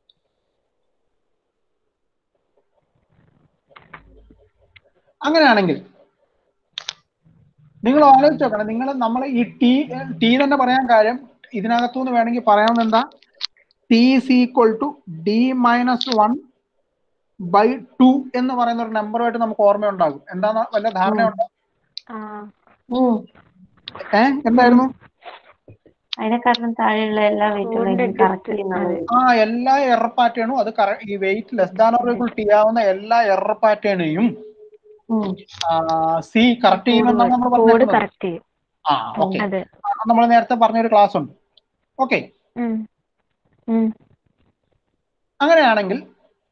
അങ്ങനെയാണെങ്കിൽ നിങ്ങൾ ആലോചിച്ച് നോക്കണം നിങ്ങൾ നമ്മൾ ഈ ടി ടി തന്നെ പറയാൻ കാര്യം ഇതിനകത്തുനിന്ന് വേണമെങ്കിൽ പറയാവുന്ന എന്താ T is equal to D minus one by two എന്ന് പറയുന്ന ഒരു നമ്പറുമായിട്ട് നമുക്ക് ഓർമ്മയുണ്ടാകും എന്താന്ന് വല്ല ധാരണയുണ്ടോ ആ ഉം. ഏ എന്തായിരുന്നു അതിനെക്കാട്ടിലും താഴെയുള്ള എല്ലാ വെയിറ്റും Code കറക്റ്റ് adjust. ചെയ്യുന്നത് ആ എല്ലാ എറർ പാറ്റേണും അത് correct- ഈ weight less than or equal T ആവുന്ന എല്ലാ എറർ പാറ്റേണെയും ഉം. സി കറക്റ്റ് ചെയ്യുമെന്നാണ് നമ്മൾ കോഡ് പറഞ്ഞത് കറക്റ്റ് ചെയ്യും ആ ഓക്കെ അതെ നമ്മൾ നേരത്തെ പറഞ്ഞൊരു ക്ലാസ് ഉണ്ട് ഓക്കെ ഉം. ഉം. അങ്ങനെയാണെങ്കിൽ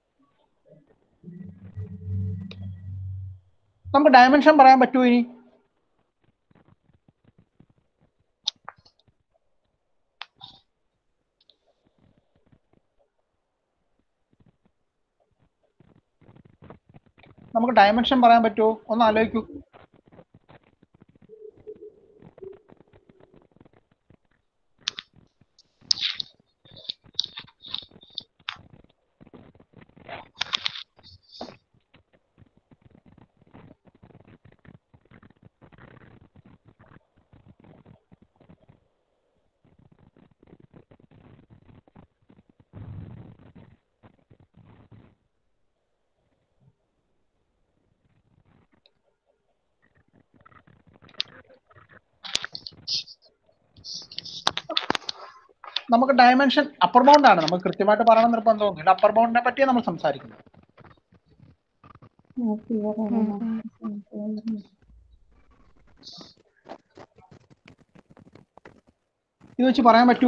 നമുക്ക് ഡയമെൻഷൻ പറയാൻ പറ്റുമോ ഇനി നമുക്ക് ഡയമെൻഷൻ പറയാൻ പറ്റുമോ ഒന്ന് ആലോചിക്കൂ നമുക്ക് ഡയമെൻഷൻ അപ്പർ ബൗണ്ട് ആണ് നമുക്ക് കൃത്യമായിട്ട് പറയണം നിർബന്ധമൊന്നുമില്ല അപ്പർ ബൗണ്ടിനെ പറ്റിയാണ് നമ്മൾ സംസാരിക്കുന്നത് ഇത് വെച്ച് പറയാൻ പറ്റുമോ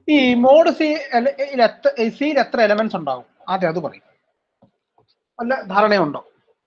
ഈ മോഡ് സി എത്ര സിയിൽ എത്ര എലമെന്റ്സ് ഉണ്ടാവും ആദ്യം അത് പറയും വല്ല ധാരണയുണ്ടോ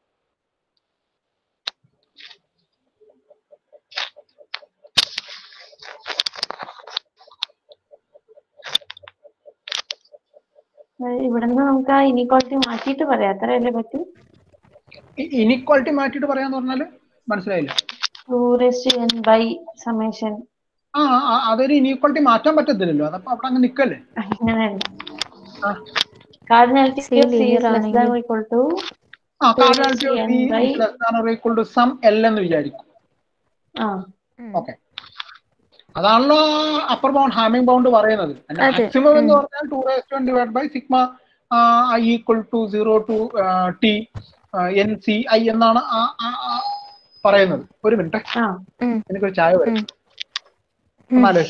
ഇവിടുന്ന് നമുക്ക് ആ ഇനീക്വാളിറ്റി മാറ്റിയിട്ട് പറയാം അത്രയല്ലേ പറ്റും ഇനിക്വാളിറ്റി മാറ്റിയിട്ട് പറയാന്ന് പറഞ്ഞാല് മനസ്സിലായില്ല two raised N by summation ആ ആ, അതൊരു ഇനീക്വാളിറ്റി മാറ്റാൻ പറ്റത്തില്ലല്ലോ അതപ്പോ അവിടെ അങ്ങ് നിക്കല്ലേ അങ്ങനെയല്ല ആ. കാർഡിനാലിറ്റി C linear ആണെങ്കിൽ- ഈക്വൽ ടു ആ cardinality N by- equal to sum L എന്ന് വിചാരിക്കും ആ ഓക്കെ അതാണല്ലോ അപ്പർ ബൗണ്ട് ഹാമിംഗ് ബൗണ്ട് പറയുന്നത് അതെ. മാക്സിമം എന്ന് ഉം. പറഞ്ഞാൽ two raised divide by sigma I equal to zero to T N C I എന്നാണ് ആ- ആ- ആ പറയുന്നത് ഒരു മിനിറ്റ് ആ ഉം. എനിക്കൊരു ചായ വരും ഉം. എന്നാലേ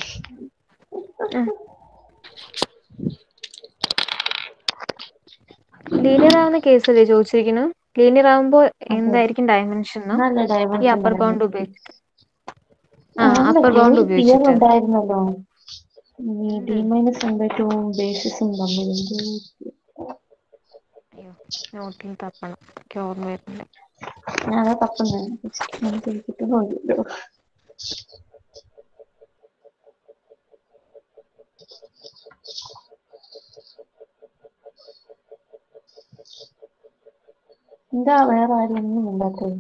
ലീനിയർ ആവുന്ന കേസല്ലേ ചോദിച്ചിരിക്കുന്നു ലീനിയർ ആവുമ്പോ എന്തായിരിക്കും ഡയമെൻഷൻ നല്ല ഈ ഡയമെൻഷൻ അപ്പർ ബൗണ്ട് ഉപയോഗിച്ച് ആ അപ്പർ ബൗണ്ട് തിയർ ഉപയോഗിച്ചിട്ട് ഉണ്ടായിരുന്നല്ലോ ഈ ഡി മൈനസ് വൺ ബൈ ടൂവും ബേസിസും തമ്മിൽ എന്ത് നോട്ടിൽ തപ്പണം എനിക്ക് ഓർമ്മ വരുന്നില്ല ഞാനാ തപ്പുന്നത് എനിക്ക് കിട്ടുന്നില്ലല്ലോ എന്താ വേറെ ആരും ഒന്നും ഇല്ലാത്തത്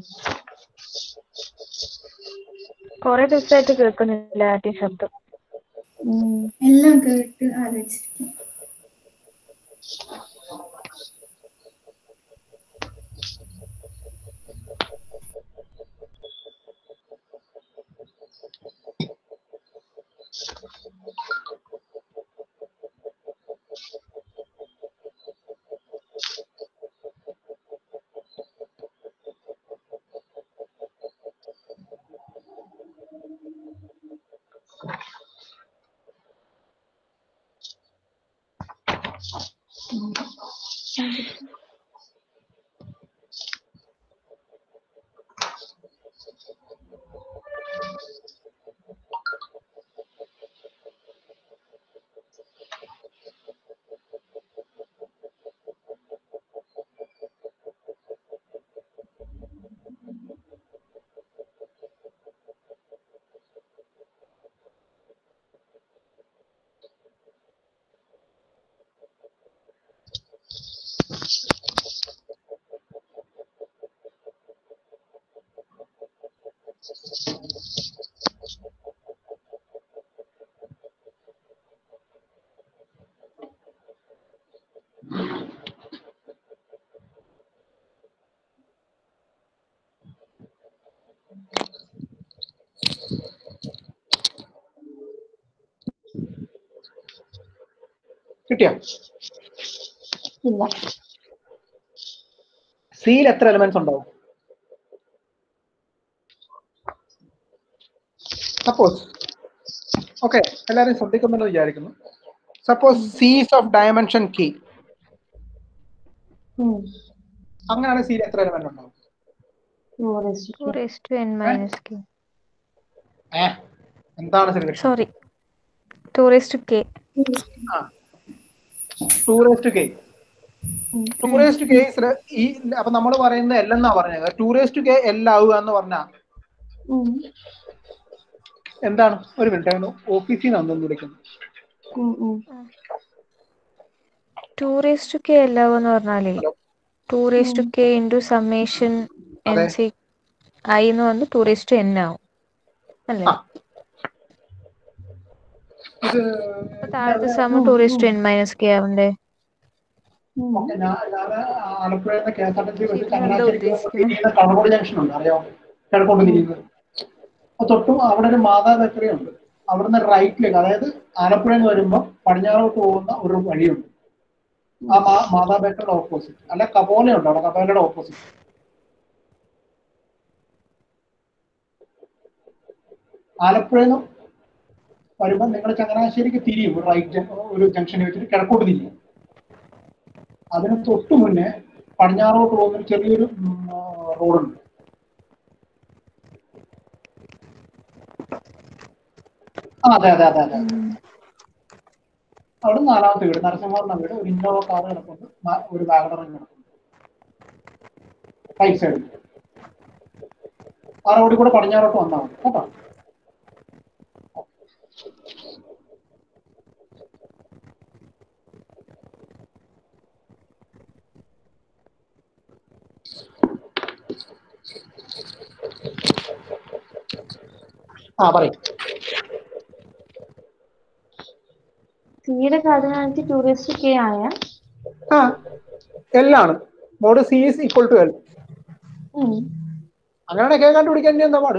കൊറേ ദിവസമായിട്ട് കേൾക്കുന്നില്ല ആദ്യ ശബ്ദം ഉം. എല്ലാം കേട്ട് ആലോചിച്ചിരിക്കും കിട്ടിയോ ഇല്ല സിയിൽ എത്ര എലമെന്റ്സ് ഉണ്ടാവും സപ്പോസ് ഓക്കെ എല്ലാവരും ശ്രദ്ധിക്കുമെന്ന് വിചാരിക്കുന്നു suppose Cs of dimension key ഉം. അങ്ങനെയാണ് സിയിൽ എത്ര എലമെന്റ് ഉണ്ടാവും Two raised to two raise to N minus K ഏ എന്താണ് Sreekrishnan sorry two raise to K two raised K two raised കേസിൽ ഈ അപ്പൊ നമ്മൾ പറയുന്നത് എൽ എന്നാ പറഞ്ഞത് ടു റേസ്റ്റ് കെ എൽ ആവുക എന്ന് പറഞ്ഞാൽ ഉം. എന്താണ് ഒരു മിനിറ്റ് ഓഫീസിൽ നിന്ന് അതൊന്നും വിളിക്കുന്നു ഉം, ഉം. ടു റേസ് ടു കെ എല്ലാവെന്ന് പറഞ്ഞാലേ two raise to K into summation N അതെ. സി ഐ എന്ന് പറഞ്ഞ് ടു റേസ് ടു എൻ ആവും അല്ലേ ആ. ഇത് അപ്പൊ താഴത്തെ സമ two raise to N minus K ആവണ്ടേ ഉം. ഓക്കേ, ഞാൻ ഞാൻ ആലപ്പുഴയിൽ നിന്ന് K S R T C bus എന്താ ചങ്ങനാശ്ശേരിക്ക് ഉദ്ദേശിക്കുന്നത്? തിരിയുന്ന കടകോട് ജംഗ്ഷൻ ഉണ്ട് അറിയാമോ കിഴക്കോട്ട് തിരിയുന്നത് അപ്പൊ തൊട്ടും അവിടെ ഒരു മാതാ ബേക്കറി ഉണ്ട് അവിടുന്ന് റൈറ്റിലേക്ക് അതായത് ആലപ്പുഴയിൽ നിന്ന് വരുമ്പോൾ പടിഞ്ഞാറോട്ട് പോകുന്ന ഒരു വഴിയുണ്ട് ആ മാ- മാതാ ബേക്കറിയുടെ ഓപ്പോസിറ്റ് അല്ല കപോല ഉണ്ട് അവിടെ കപോലയുടെ ഓപ്പോസിറ്റ് ആലപ്പുഴയിൽ നിന്ന് വരുമ്പോൾ നിങ്ങൾ ചങ്ങനാശ്ശേരിക്ക് തിരിയും ഒരു റൈറ്റ് ഒരു ജംഗ്ഷനിൽ വെച്ചിട്ട് കിഴക്കോട്ട് തിരിയും അതിന് തൊട്ട് മുന്നേ പടിഞ്ഞാറോട്ട് പോകുന്ന ഒരു ചെറിയൊരു ഉം, ആ, റോഡുണ്ട് ആ അതെ അതെ അതെ അതെ അവിടെ നാലാമത്തെ വീട് നരസിംഹവർണ്ണ വീട് ഒരു ഇന്നോവ കാർ കിടപ്പുണ്ട് മ- ഒരു വാഗണറും കിടപ്പുണ്ട് റൈറ്റ് സൈഡിൽ ആ റോഡിൽ കൂടെ പടിഞ്ഞാറോട്ട് വന്നാൽ മതി കേട്ടോ ആ പറയും സിയുടെ കാർഡിനാലിറ്റി ടൂറിസ്റ്റ് കെ ആയ ആ എല്ലാണ് mod C is equal to L ഉം. അങ്ങനെയാണ് കെ കണ്ടുപിടിക്കാൻ ഇനി എന്താ പാട്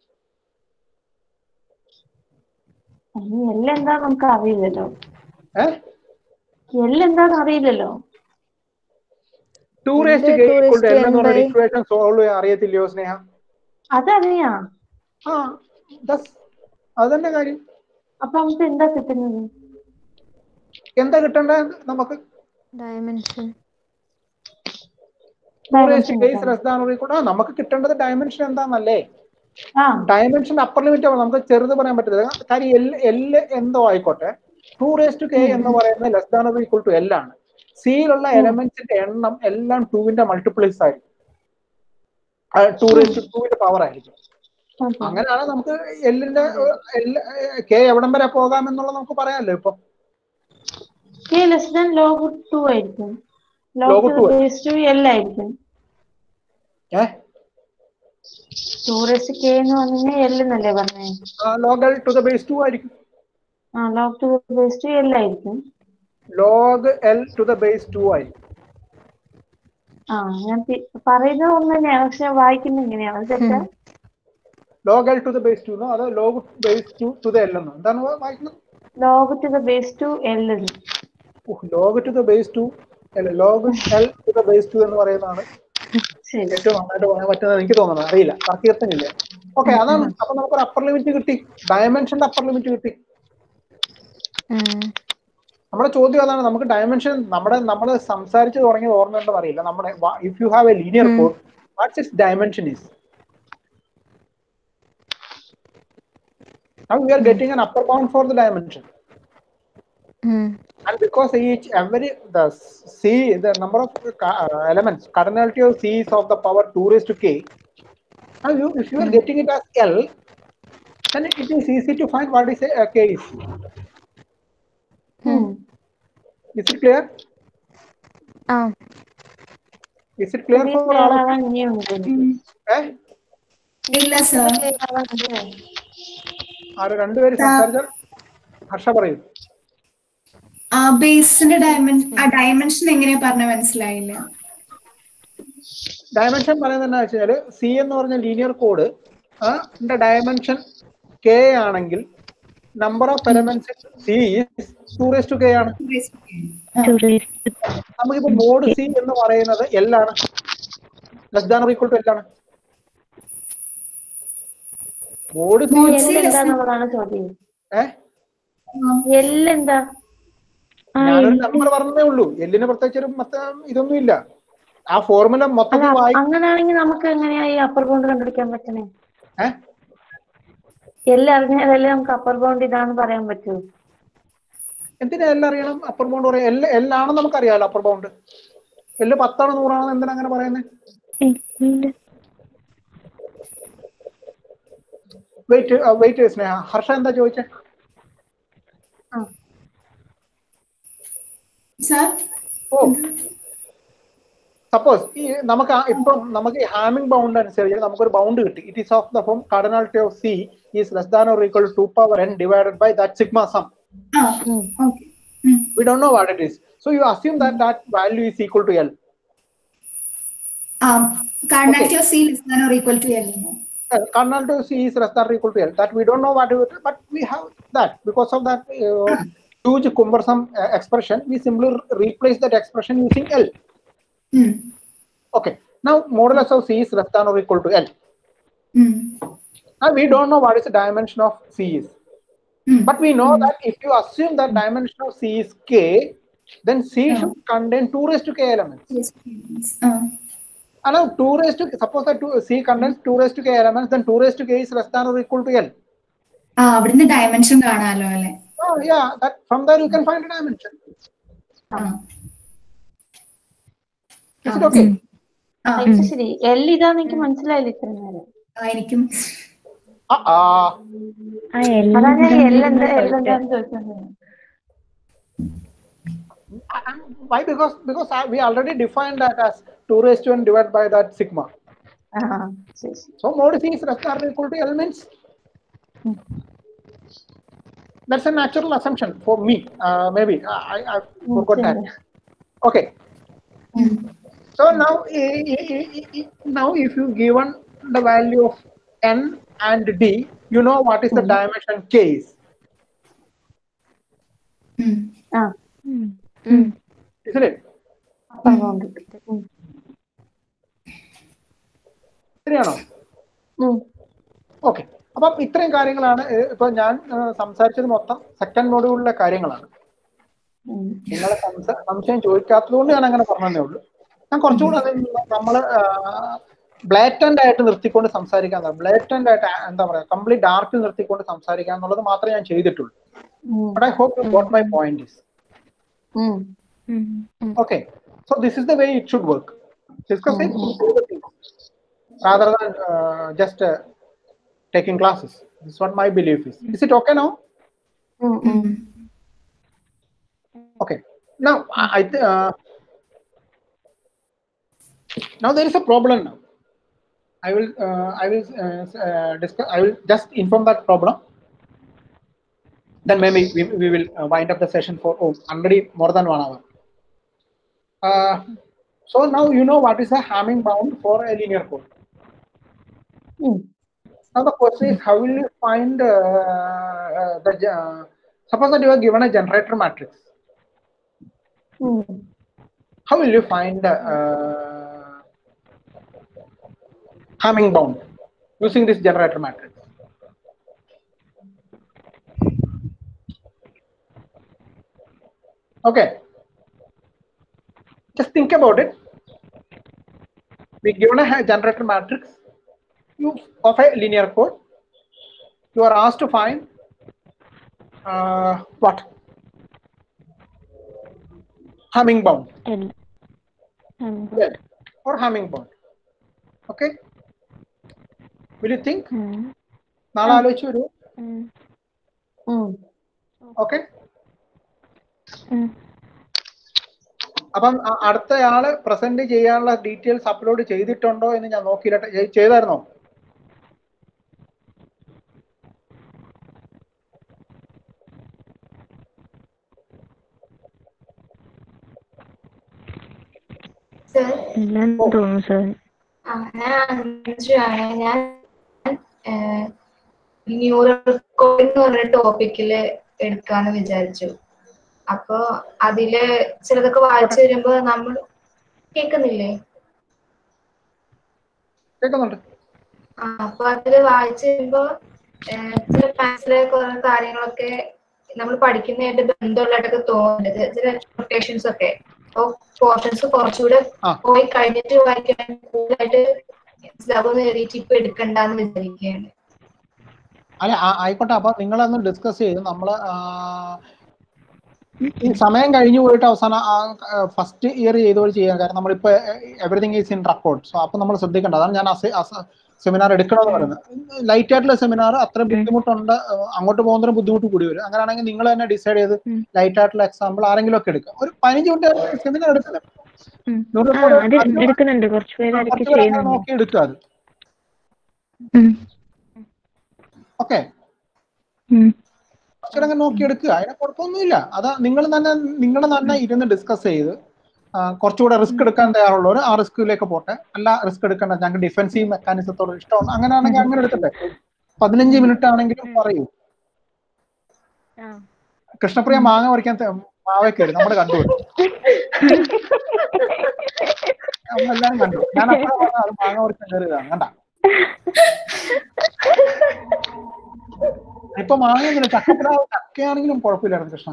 ഇനി എല്ലാം എന്താ നമുക്ക് അറിയില്ലല്ലോ ഏഹ് എല്ലാം എന്താന്ന് അറിയില്ലല്ലോ ടൂറിസ്റ്റ് എന്ത് K equal to tourist L എന്ന് പറഞ്ഞ എന്തായി? ഇക്വേഷൻ സോൾവ് ചെയ്യാൻ അറിയത്തില്ലയോ സ്നേഹ അതറിയാ ആ ദസ് അത് തന്നെ കാര്യം അപ്പൊ നമുക്ക് എന്താ കിട്ടുന്നത് എന്താ കിട്ടേണ്ടത് നമുക്ക് ഡയമെൻഷൻ ടൂറിസ്റ്റ് Dimension കേസ് കിട്ടാൻ. ലെസ് ദാൻ ഈക്വൽ ആ നമുക്ക് കിട്ടേണ്ടത് ഡയമെൻഷൻ എന്താണെന്നല്ലേ ആ ഡയമെൻഷൻ അപ്പർ ലിമിറ്റ് ആണ് നമുക്ക് ചെറുത് പറയാൻ പറ്റില്ല കാര്യം എൽ എല് എന്തോ ആയിക്കോട്ടെ ടു റേസ് ടു കെ എന്ന് പറയുന്നത് less than equal to L ആണ് സിയിലുള്ള എലമെന്റ്സിന്റെ എണ്ണം എല്ലാം ടൂവിന്റെ മൾട്ടിപ്ലിസ് ആയിരിക്കും ടു റേസ് ടു ടൂവിന്റെ പവർ ആയിരിക്കും ഓക്കെ. അങ്ങനെയാണ് നമുക്ക് എല്ലിന്റെ കെ എവിടം വരെ പോകാം എന്നുള്ളത് നമുക്ക് പറയാമല്ലോ ഇപ്പൊ K less than log two ആയിരിക്കും Log log two. Base two L ആയിരിക്കും ഏഹ് ടൂറിസ്റ്റ് കെ എന്ന് പറഞ്ഞു എൽ എന്നല്ലേ പറഞ്ഞേ log L to the base two ആയിരിക്കും ആ log two base two L ആയിരിക്കും log L to the base two ആയിരിക്കും ആ ഞാൻ തി- പറയുന്നത് ഒന്ന് തന്നെയാണ് പക്ഷെ വായിക്കുന്നത് ഇങ്ങനെയാണ് അത് തെറ്റാ log L to the base two എന്നോ അതോ log base two to the L എന്നോ എന്താണ് വായിക്കുന്നത് log to the base two L log to the base two അല്ല log L to the base two എന്ന് പറയുന്നതാണ് ശരി ഏറ്റവും നന്നായിട്ട് പറയാൻ പറ്റുന്നത് എനിക്ക് തോന്നുന്നത് അറിയില്ല തർക്കീർത്തനില്ല ഓക്കെ അതാണ് അപ്പൊ നമുക്കൊരു അപ്പർ ലിമിറ്റ് കിട്ടി ഡയമെൻഷന്റെ അപ്പർ ലിമിറ്റ് കിട്ടി നമ്മുടെ ചോദ്യം അതാണ് നമുക്ക് ഡയമെൻഷൻ നമ്മുടെ നമ്മൾ സംസാരിച്ച് തുടങ്ങിയത് ഓർമ്മയുണ്ടെന്ന് അറിയില്ല നമ്മുടെ if you have a linear code what's its dimension is Now we are getting an upper bound for the dimension. And because each every the c the number of ca- uh, elements cardinality of c is of the power 2 raised to k. Now you if you are getting it as L, then it is easy to find what is a, uh, k is. Is it clear? ആ Is it clear for all of ആവാൻ ഇനിയുണ്ട് എനിക്ക്. eh? ഇല്ല sir Clear ആവാനുണ്ട്. ആര് രണ്ടുപേര് സംസാരിച്ചാൽ ഹർഷ പറയൂ ആ ബേസിന്റെ ഡയമെൻഷൻ ആ ഡയമെൻഷൻ എങ്ങനെയാ പറഞ്ഞ മനസ്സിലായില്ല ഡയമെൻഷൻ പറയുന്നത് എന്താ വെച്ചാല് സി എന്ന് പറഞ്ഞ ലീനിയർ കോഡ് ആ ഡയമെൻഷൻ കെ ആണെങ്കിൽ number of elements C two raise to K ആണ് നമുക്കിപ്പോ മോഡ് സി എന്ന് പറയുന്നത് എൽ ആണ് less than equal to L ആണ് mod C Mode L C less than- എന്താന്നുള്ളതാണ് ചോദ്യം ഏഹ് എൽ എന്താ ഞാനൊരു നമ്പർ പറഞ്ഞതേ ഉള്ളൂ എല്ലിന് പ്രത്യേകിച്ച് ഒരു മത്ത ഇതൊന്നും ഇല്ല ആ ഫോർമുല അല്ല മൊത്തത്തിൽ വായി അങ്ങനെയാണെങ്കിൽ നമുക്ക് എങ്ങനെയാ ഈ അപ്പർ ബൗണ്ട് കണ്ടുപിടിക്കാൻ പറ്റണേ ഏഹ് എല്ലാം അറിഞ്ഞാലല്ലേ നമുക്ക് അപ്പർ ബൗണ്ട് ഇതാന്ന് പറയാൻ പറ്റൂ എന്തിനാ എല്ലാം അറിയണം അപ്പർ ബൗണ്ട് പറയാം എല്ലാം എല്ലാണെന്ന് നമുക്കറിയാലോ അപ്പർ ബൗണ്ട് എല്ല് പത്താണ് നൂറാണെന്ന് എന്തിനാ അങ്ങനെ പറയുന്നത് വെയിറ്റ് വെയിറ്റ് സ്നേഹ ഹർഷ എന്താ ചോദിച്ചേ സർ ഓ സപ്പോസ് ഈ നമുക്ക് ആ- ഇപ്പം നമുക്ക് ഹാമിംഗ് ബൗണ്ട് അനുസരിച്ച് നമുക്കൊരു ബൗണ്ട് കിട്ടി it is of the form cardinality of C is less than or equal to power N divided by that sigma sum ആ okay we don't know what it is so you assume that that value is equal to l ആ cardinality of C less than or equal to L Uh, cardinality of c is less than or equal to l that we don't know what it is but we have that because of that uh, huge cumbersome uh, expression we simply replace that expression using l okay now modulus of c is less than or equal to l now we don't know what is the dimension of c is But we know that if you assume that dimension of C is k, then C should contain 2 raised to k elements. And now 2 raised to suppose that two, C contains 2 raised to k elements, then 2 raised to k is less than or equal to L. ആ അവിടുന്ന് dimension കാണാലോ അല്ലെ Oh, yeah, that from there you can find a dimension. ആ Is it okay? ആ അത് ശരി L ഇതാന്ന് എനിക്ക് മനസ്സിലായില്ല ഇത്ര നേരം ആ, എനിക്കും Uh, uh, ആ അതാ ഞാൻ എൽ എല്ലാം എന്താ എൽ എന്താന്ന് ചോദിച്ചത് why? Because because I, we already defined that as 2 raised to n divided by that sigma. ആ ശരി ശരി So mod c is less than or equal to elements. That's a natural assumption for me. Uh, maybe I, I forgot that. Okay. So now, i- i- i- i- now if you given the value of n and d, you know what is the dimension case, ഉം. ആ isn't it? അപ്പൊ അതുകൊണ്ട് ഉം. ശരിയാണോ ഉം. Okay അപ്പം ഇത്രയും കാര്യങ്ങളാണ് ഏഹ്, ഇപ്പൊ ഞാൻ ഏഹ്, സംസാരിച്ചത് മൊത്തം സെക്കൻഡ് മോഡ്യൂളിലെ കാര്യങ്ങളാണ് ഉം. നിങ്ങൾ സംശയം ചോദിക്കാത്തത് കൊണ്ട് ഞാൻ അങ്ങനെ പറഞ്ഞതേ ഉള്ളൂ ഞാൻ കുറച്ചുകൂടെ അത് നമ്മൾ ബ്ലേറ്റന്റ് ആയിട്ട് നിർത്തിക്കൊണ്ട് സംസാരിക്കാൻ ബ്ലേറ്റന്റ് ആയിട്ട് ആ- എന്താ പറയാ കംപ്ലീറ്റ് ഡാർക്കിൽ നിർത്തിക്കൊണ്ട് സംസാരിക്കുക എന്നുള്ളത് മാത്രമേ ഞാൻ ചെയ്തിട്ടുള്ളൂ ഉം. But I hope you got my point is ഉം. okay so this is the way it should work discuss it rather than uh, just uh, taking classes this is what my belief is is it okay now ഉം. ഉം. ഉം. okay now i I th- uh, now there is a problem now i will uh, i will uh, uh, discuss i will just inform that problem then maybe we, we will uh, wind up the session for oh, already more than one hour uh, so now you know what is a Hamming bound for a linear code ഉം. now the question is how will you find uh, uh, the uh, suppose that you are given a generator matrix ഉം. how will you find uh, Hamming bound using this generator matrix? Okay. Just think about it. We given a ha- generator matrix you of a linear code. You are asked to find uh, what? Hamming bound. Well, or Hamming bound. Okay. Will you think? നാളെ ആലോചിച്ച് വരൂ ഉം. Okay അപ്പം അ- അടുത്തയാള് present ചെയ്യാനുള്ള details upload ചെയ്തിട്ടുണ്ടോ എന്ന് ഞാൻ നോക്കിയില്ല ചെയ്- ചെയ്തായിരുന്നോ സർ എല്ലാം തോന്നുന്നു സാർ ആ, ഞാൻ അഞ്ജുവാണ് ഞാൻ ന്യൂറൽ കോഡിംഗ് എന്ന് പറഞ്ഞ ടോപ്പിക്കില് എടുക്കാന്ന് വിചാരിച്ചു അപ്പൊ അതില് ചിലതൊക്കെ വായിച്ചു വരുമ്പോ നമ്മൾ കേൾക്കുന്നില്ലേ കേൾക്കുന്നുണ്ട് ആ, അപ്പൊ അതില് വായിച്ചു വരുമ്പോ ഏഹ്, ചില ക്ലാസ്സിലെ കുറെ കാര്യങ്ങളൊക്കെ നമ്മൾ പഠിക്കുന്നതായിട്ട് ബന്ധമുള്ളതായിട്ടൊക്കെ തോന്നുന്നുണ്ട് ചി- ചില നൊട്ടേഷൻസ് ഒക്കെ അപ്പൊ പോർഷൻസ് കുറച്ചുകൂടെ ആ. പോയി കഴിഞ്ഞിട്ട് വായിക്കാൻ കൂടുതലായിട്ട് മനസ്സിലാവുമെന്ന് കരുതിയിട്ട് ഇപ്പൊ എടുക്കണ്ടെന്ന് വിചാരിക്കുകയാണ് അല്ല ആ- ആയിക്കോട്ടെ അപ്പൊ നിങ്ങളൊന്ന് ഡിസ്കസ് ചെയ്ത് നമ്മള് ആ, ഈ- ഈ സമയം കഴിഞ്ഞു പോയിട്ട് അവസാനം ഫസ്റ്റ് ഇയർ ചെയ്തവർ ചെയ്യാൻ കാരണം നമ്മളിപ്പോ everything is in record so അപ്പൊ നമ്മൾ ശ്രദ്ധിക്കേണ്ട അതാണ് ഞാൻ സെമിനാർ എടുക്കണമെന്ന് പറയുന്നത് ലൈറ്റ് ആയിട്ടുള്ള സെമിനാർ അത്ര ബുദ്ധിമുട്ടുണ്ട് ആ, അങ്ങോട്ട് പോകുന്നതിന് ബുദ്ധിമുട്ട് കൂടി വരും അങ്ങനെയാണെങ്കിൽ നിങ്ങൾ തന്നെ ഡിസൈഡ് ചെയ്ത് ഉം. ലൈറ്റ് ആയിട്ടുള്ള എക്സാമ്പിൾ ആരെങ്കിലും ഒക്കെ എടുക്കുക ഒരു പതിനഞ്ച് മിനിറ്റ് സെമിനാർ എടുക്കുന്നത് ഉം. നൂറ് ആ പേര് അത് അഞ്ച് എടുക്കുന്നുണ്ട് കുറച്ച് പേര് ഇടയ്ക്ക് കുറച്ച് പേര് അങ്ങനെ ചെയ്യുന്നുണ്ട് നോക്കി എടുക്കുക അത് ഉം. ഓക്കെ ഉം. കുറച്ചുകൂടെ നോക്കി എടുക്കുക അതിനെ കുഴപ്പമൊന്നുമില്ല അത് നിങ്ങൾ തന്നെ നിങ്ങൾ തന്നെ ഇരുന്ന് ഡിസ്കസ് ചെയ്ത് ആ, കുറച്ചുകൂടെ റിസ്ക് എടുക്കാൻ തയ്യാറുള്ളവർ ആ റിസ്കിലേക്ക് പോട്ടെ അല്ല റിസ്ക് എടുക്കേണ്ട ഞങ്ങൾക്ക് ഡിഫെൻസീവ് മെക്കാനിസത്തോട് ഇഷ്ടമാണ് അങ്ങനെയാണെങ്കിൽ അങ്ങനെ എടുക്കട്ടെ പതിനഞ്ച് മിനിറ്റ് ആണെങ്കിലും പറയൂ ആ. കൃഷ്ണപ്രിയ മാങ്ങ പറിക്കാൻ ത- മാവേ കയറി നമ്മൾ കണ്ടു നമ്മളെല്ലാരും കണ്ടു ഞാൻ അപ്പോഴാണ് പറഞ്ഞത് അത് മാങ്ങ പറിക്കാൻ കയറിയതാണ് കണ്ട ഇപ്പൊ മാങ്ങയൊന്നുമില്ല ചക്കപ്രാവ് ചക്കയാണെങ്കിലും കുഴപ്പമില്ലായിരുന്നു കൃഷ്ണ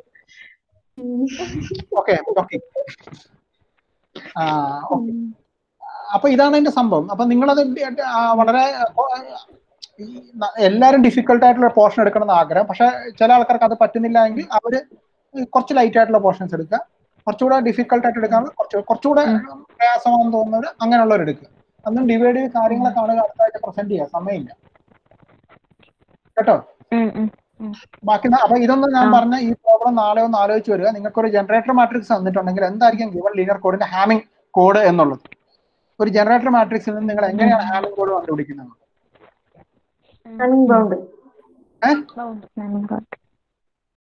ഓക്കെ ഓക്കെ ആ ഓക്കെ അപ്പൊ ഇതാണ് അതിന്റെ സംഭവം അപ്പൊ നിങ്ങളത് ആ, വളരെ ഈ ന- എല്ലാവരും ഡിഫിക്കൽട്ട് ആയിട്ടുള്ള പോർഷൻ എടുക്കണം എന്ന് ആഗ്രഹം പക്ഷെ ചില ആൾക്കാർക്ക് അത് പറ്റുന്നില്ല എങ്കിൽ അവര് ഈ കുറച്ച് ലൈറ്റ് ആയിട്ടുള്ള പോർഷൻസ് എടുക്കുക കുറച്ചുകൂടെ ഡിഫിക്കൽട്ട് ആയിട്ട് എടുക്കാൻ കുറച്ച് കുറച്ചുകൂടെ പ്രയാസമാണെന്ന് തോന്നുന്നത് അങ്ങനെയുള്ളവർ എടുക്കുക അന്നും ഡിവൈഡ് ചെയ്ത് കാര്യങ്ങളെ കാണുക അടുത്തായിട്ട് പ്രസന്റ് ചെയ്യുക സമയമില്ല കേട്ടോ ഉം, ഉം. ബാക്കി ന- അപ്പൊ ഇതൊന്നും ഞാൻ ആ. പറഞ്ഞ ഈ പ്രോബ്ലം നാളെ ഒന്ന് ആലോചിച്ച് വരിക നിങ്ങൾക്ക് ഒരു ജനറേറ്റർ മാട്രിക്സ് തന്നിട്ടുണ്ടെങ്കിൽ എന്തായിരിക്കും ഗിവൺ ലീനിയർ കോഡിന്റെ ഹാമിംഗ് കോഡ് എന്നുള്ളത് ഒരു ജനറേറ്റർ മാട്രിക്സിൽ നിന്ന് നിങ്ങൾ എങ്ങനെയാണ് ഹാമിംഗ് കോഡ് കണ്ടുപിടിക്കുന്നത് ബൗണ്ട് ഏഹ് Bound. Running out.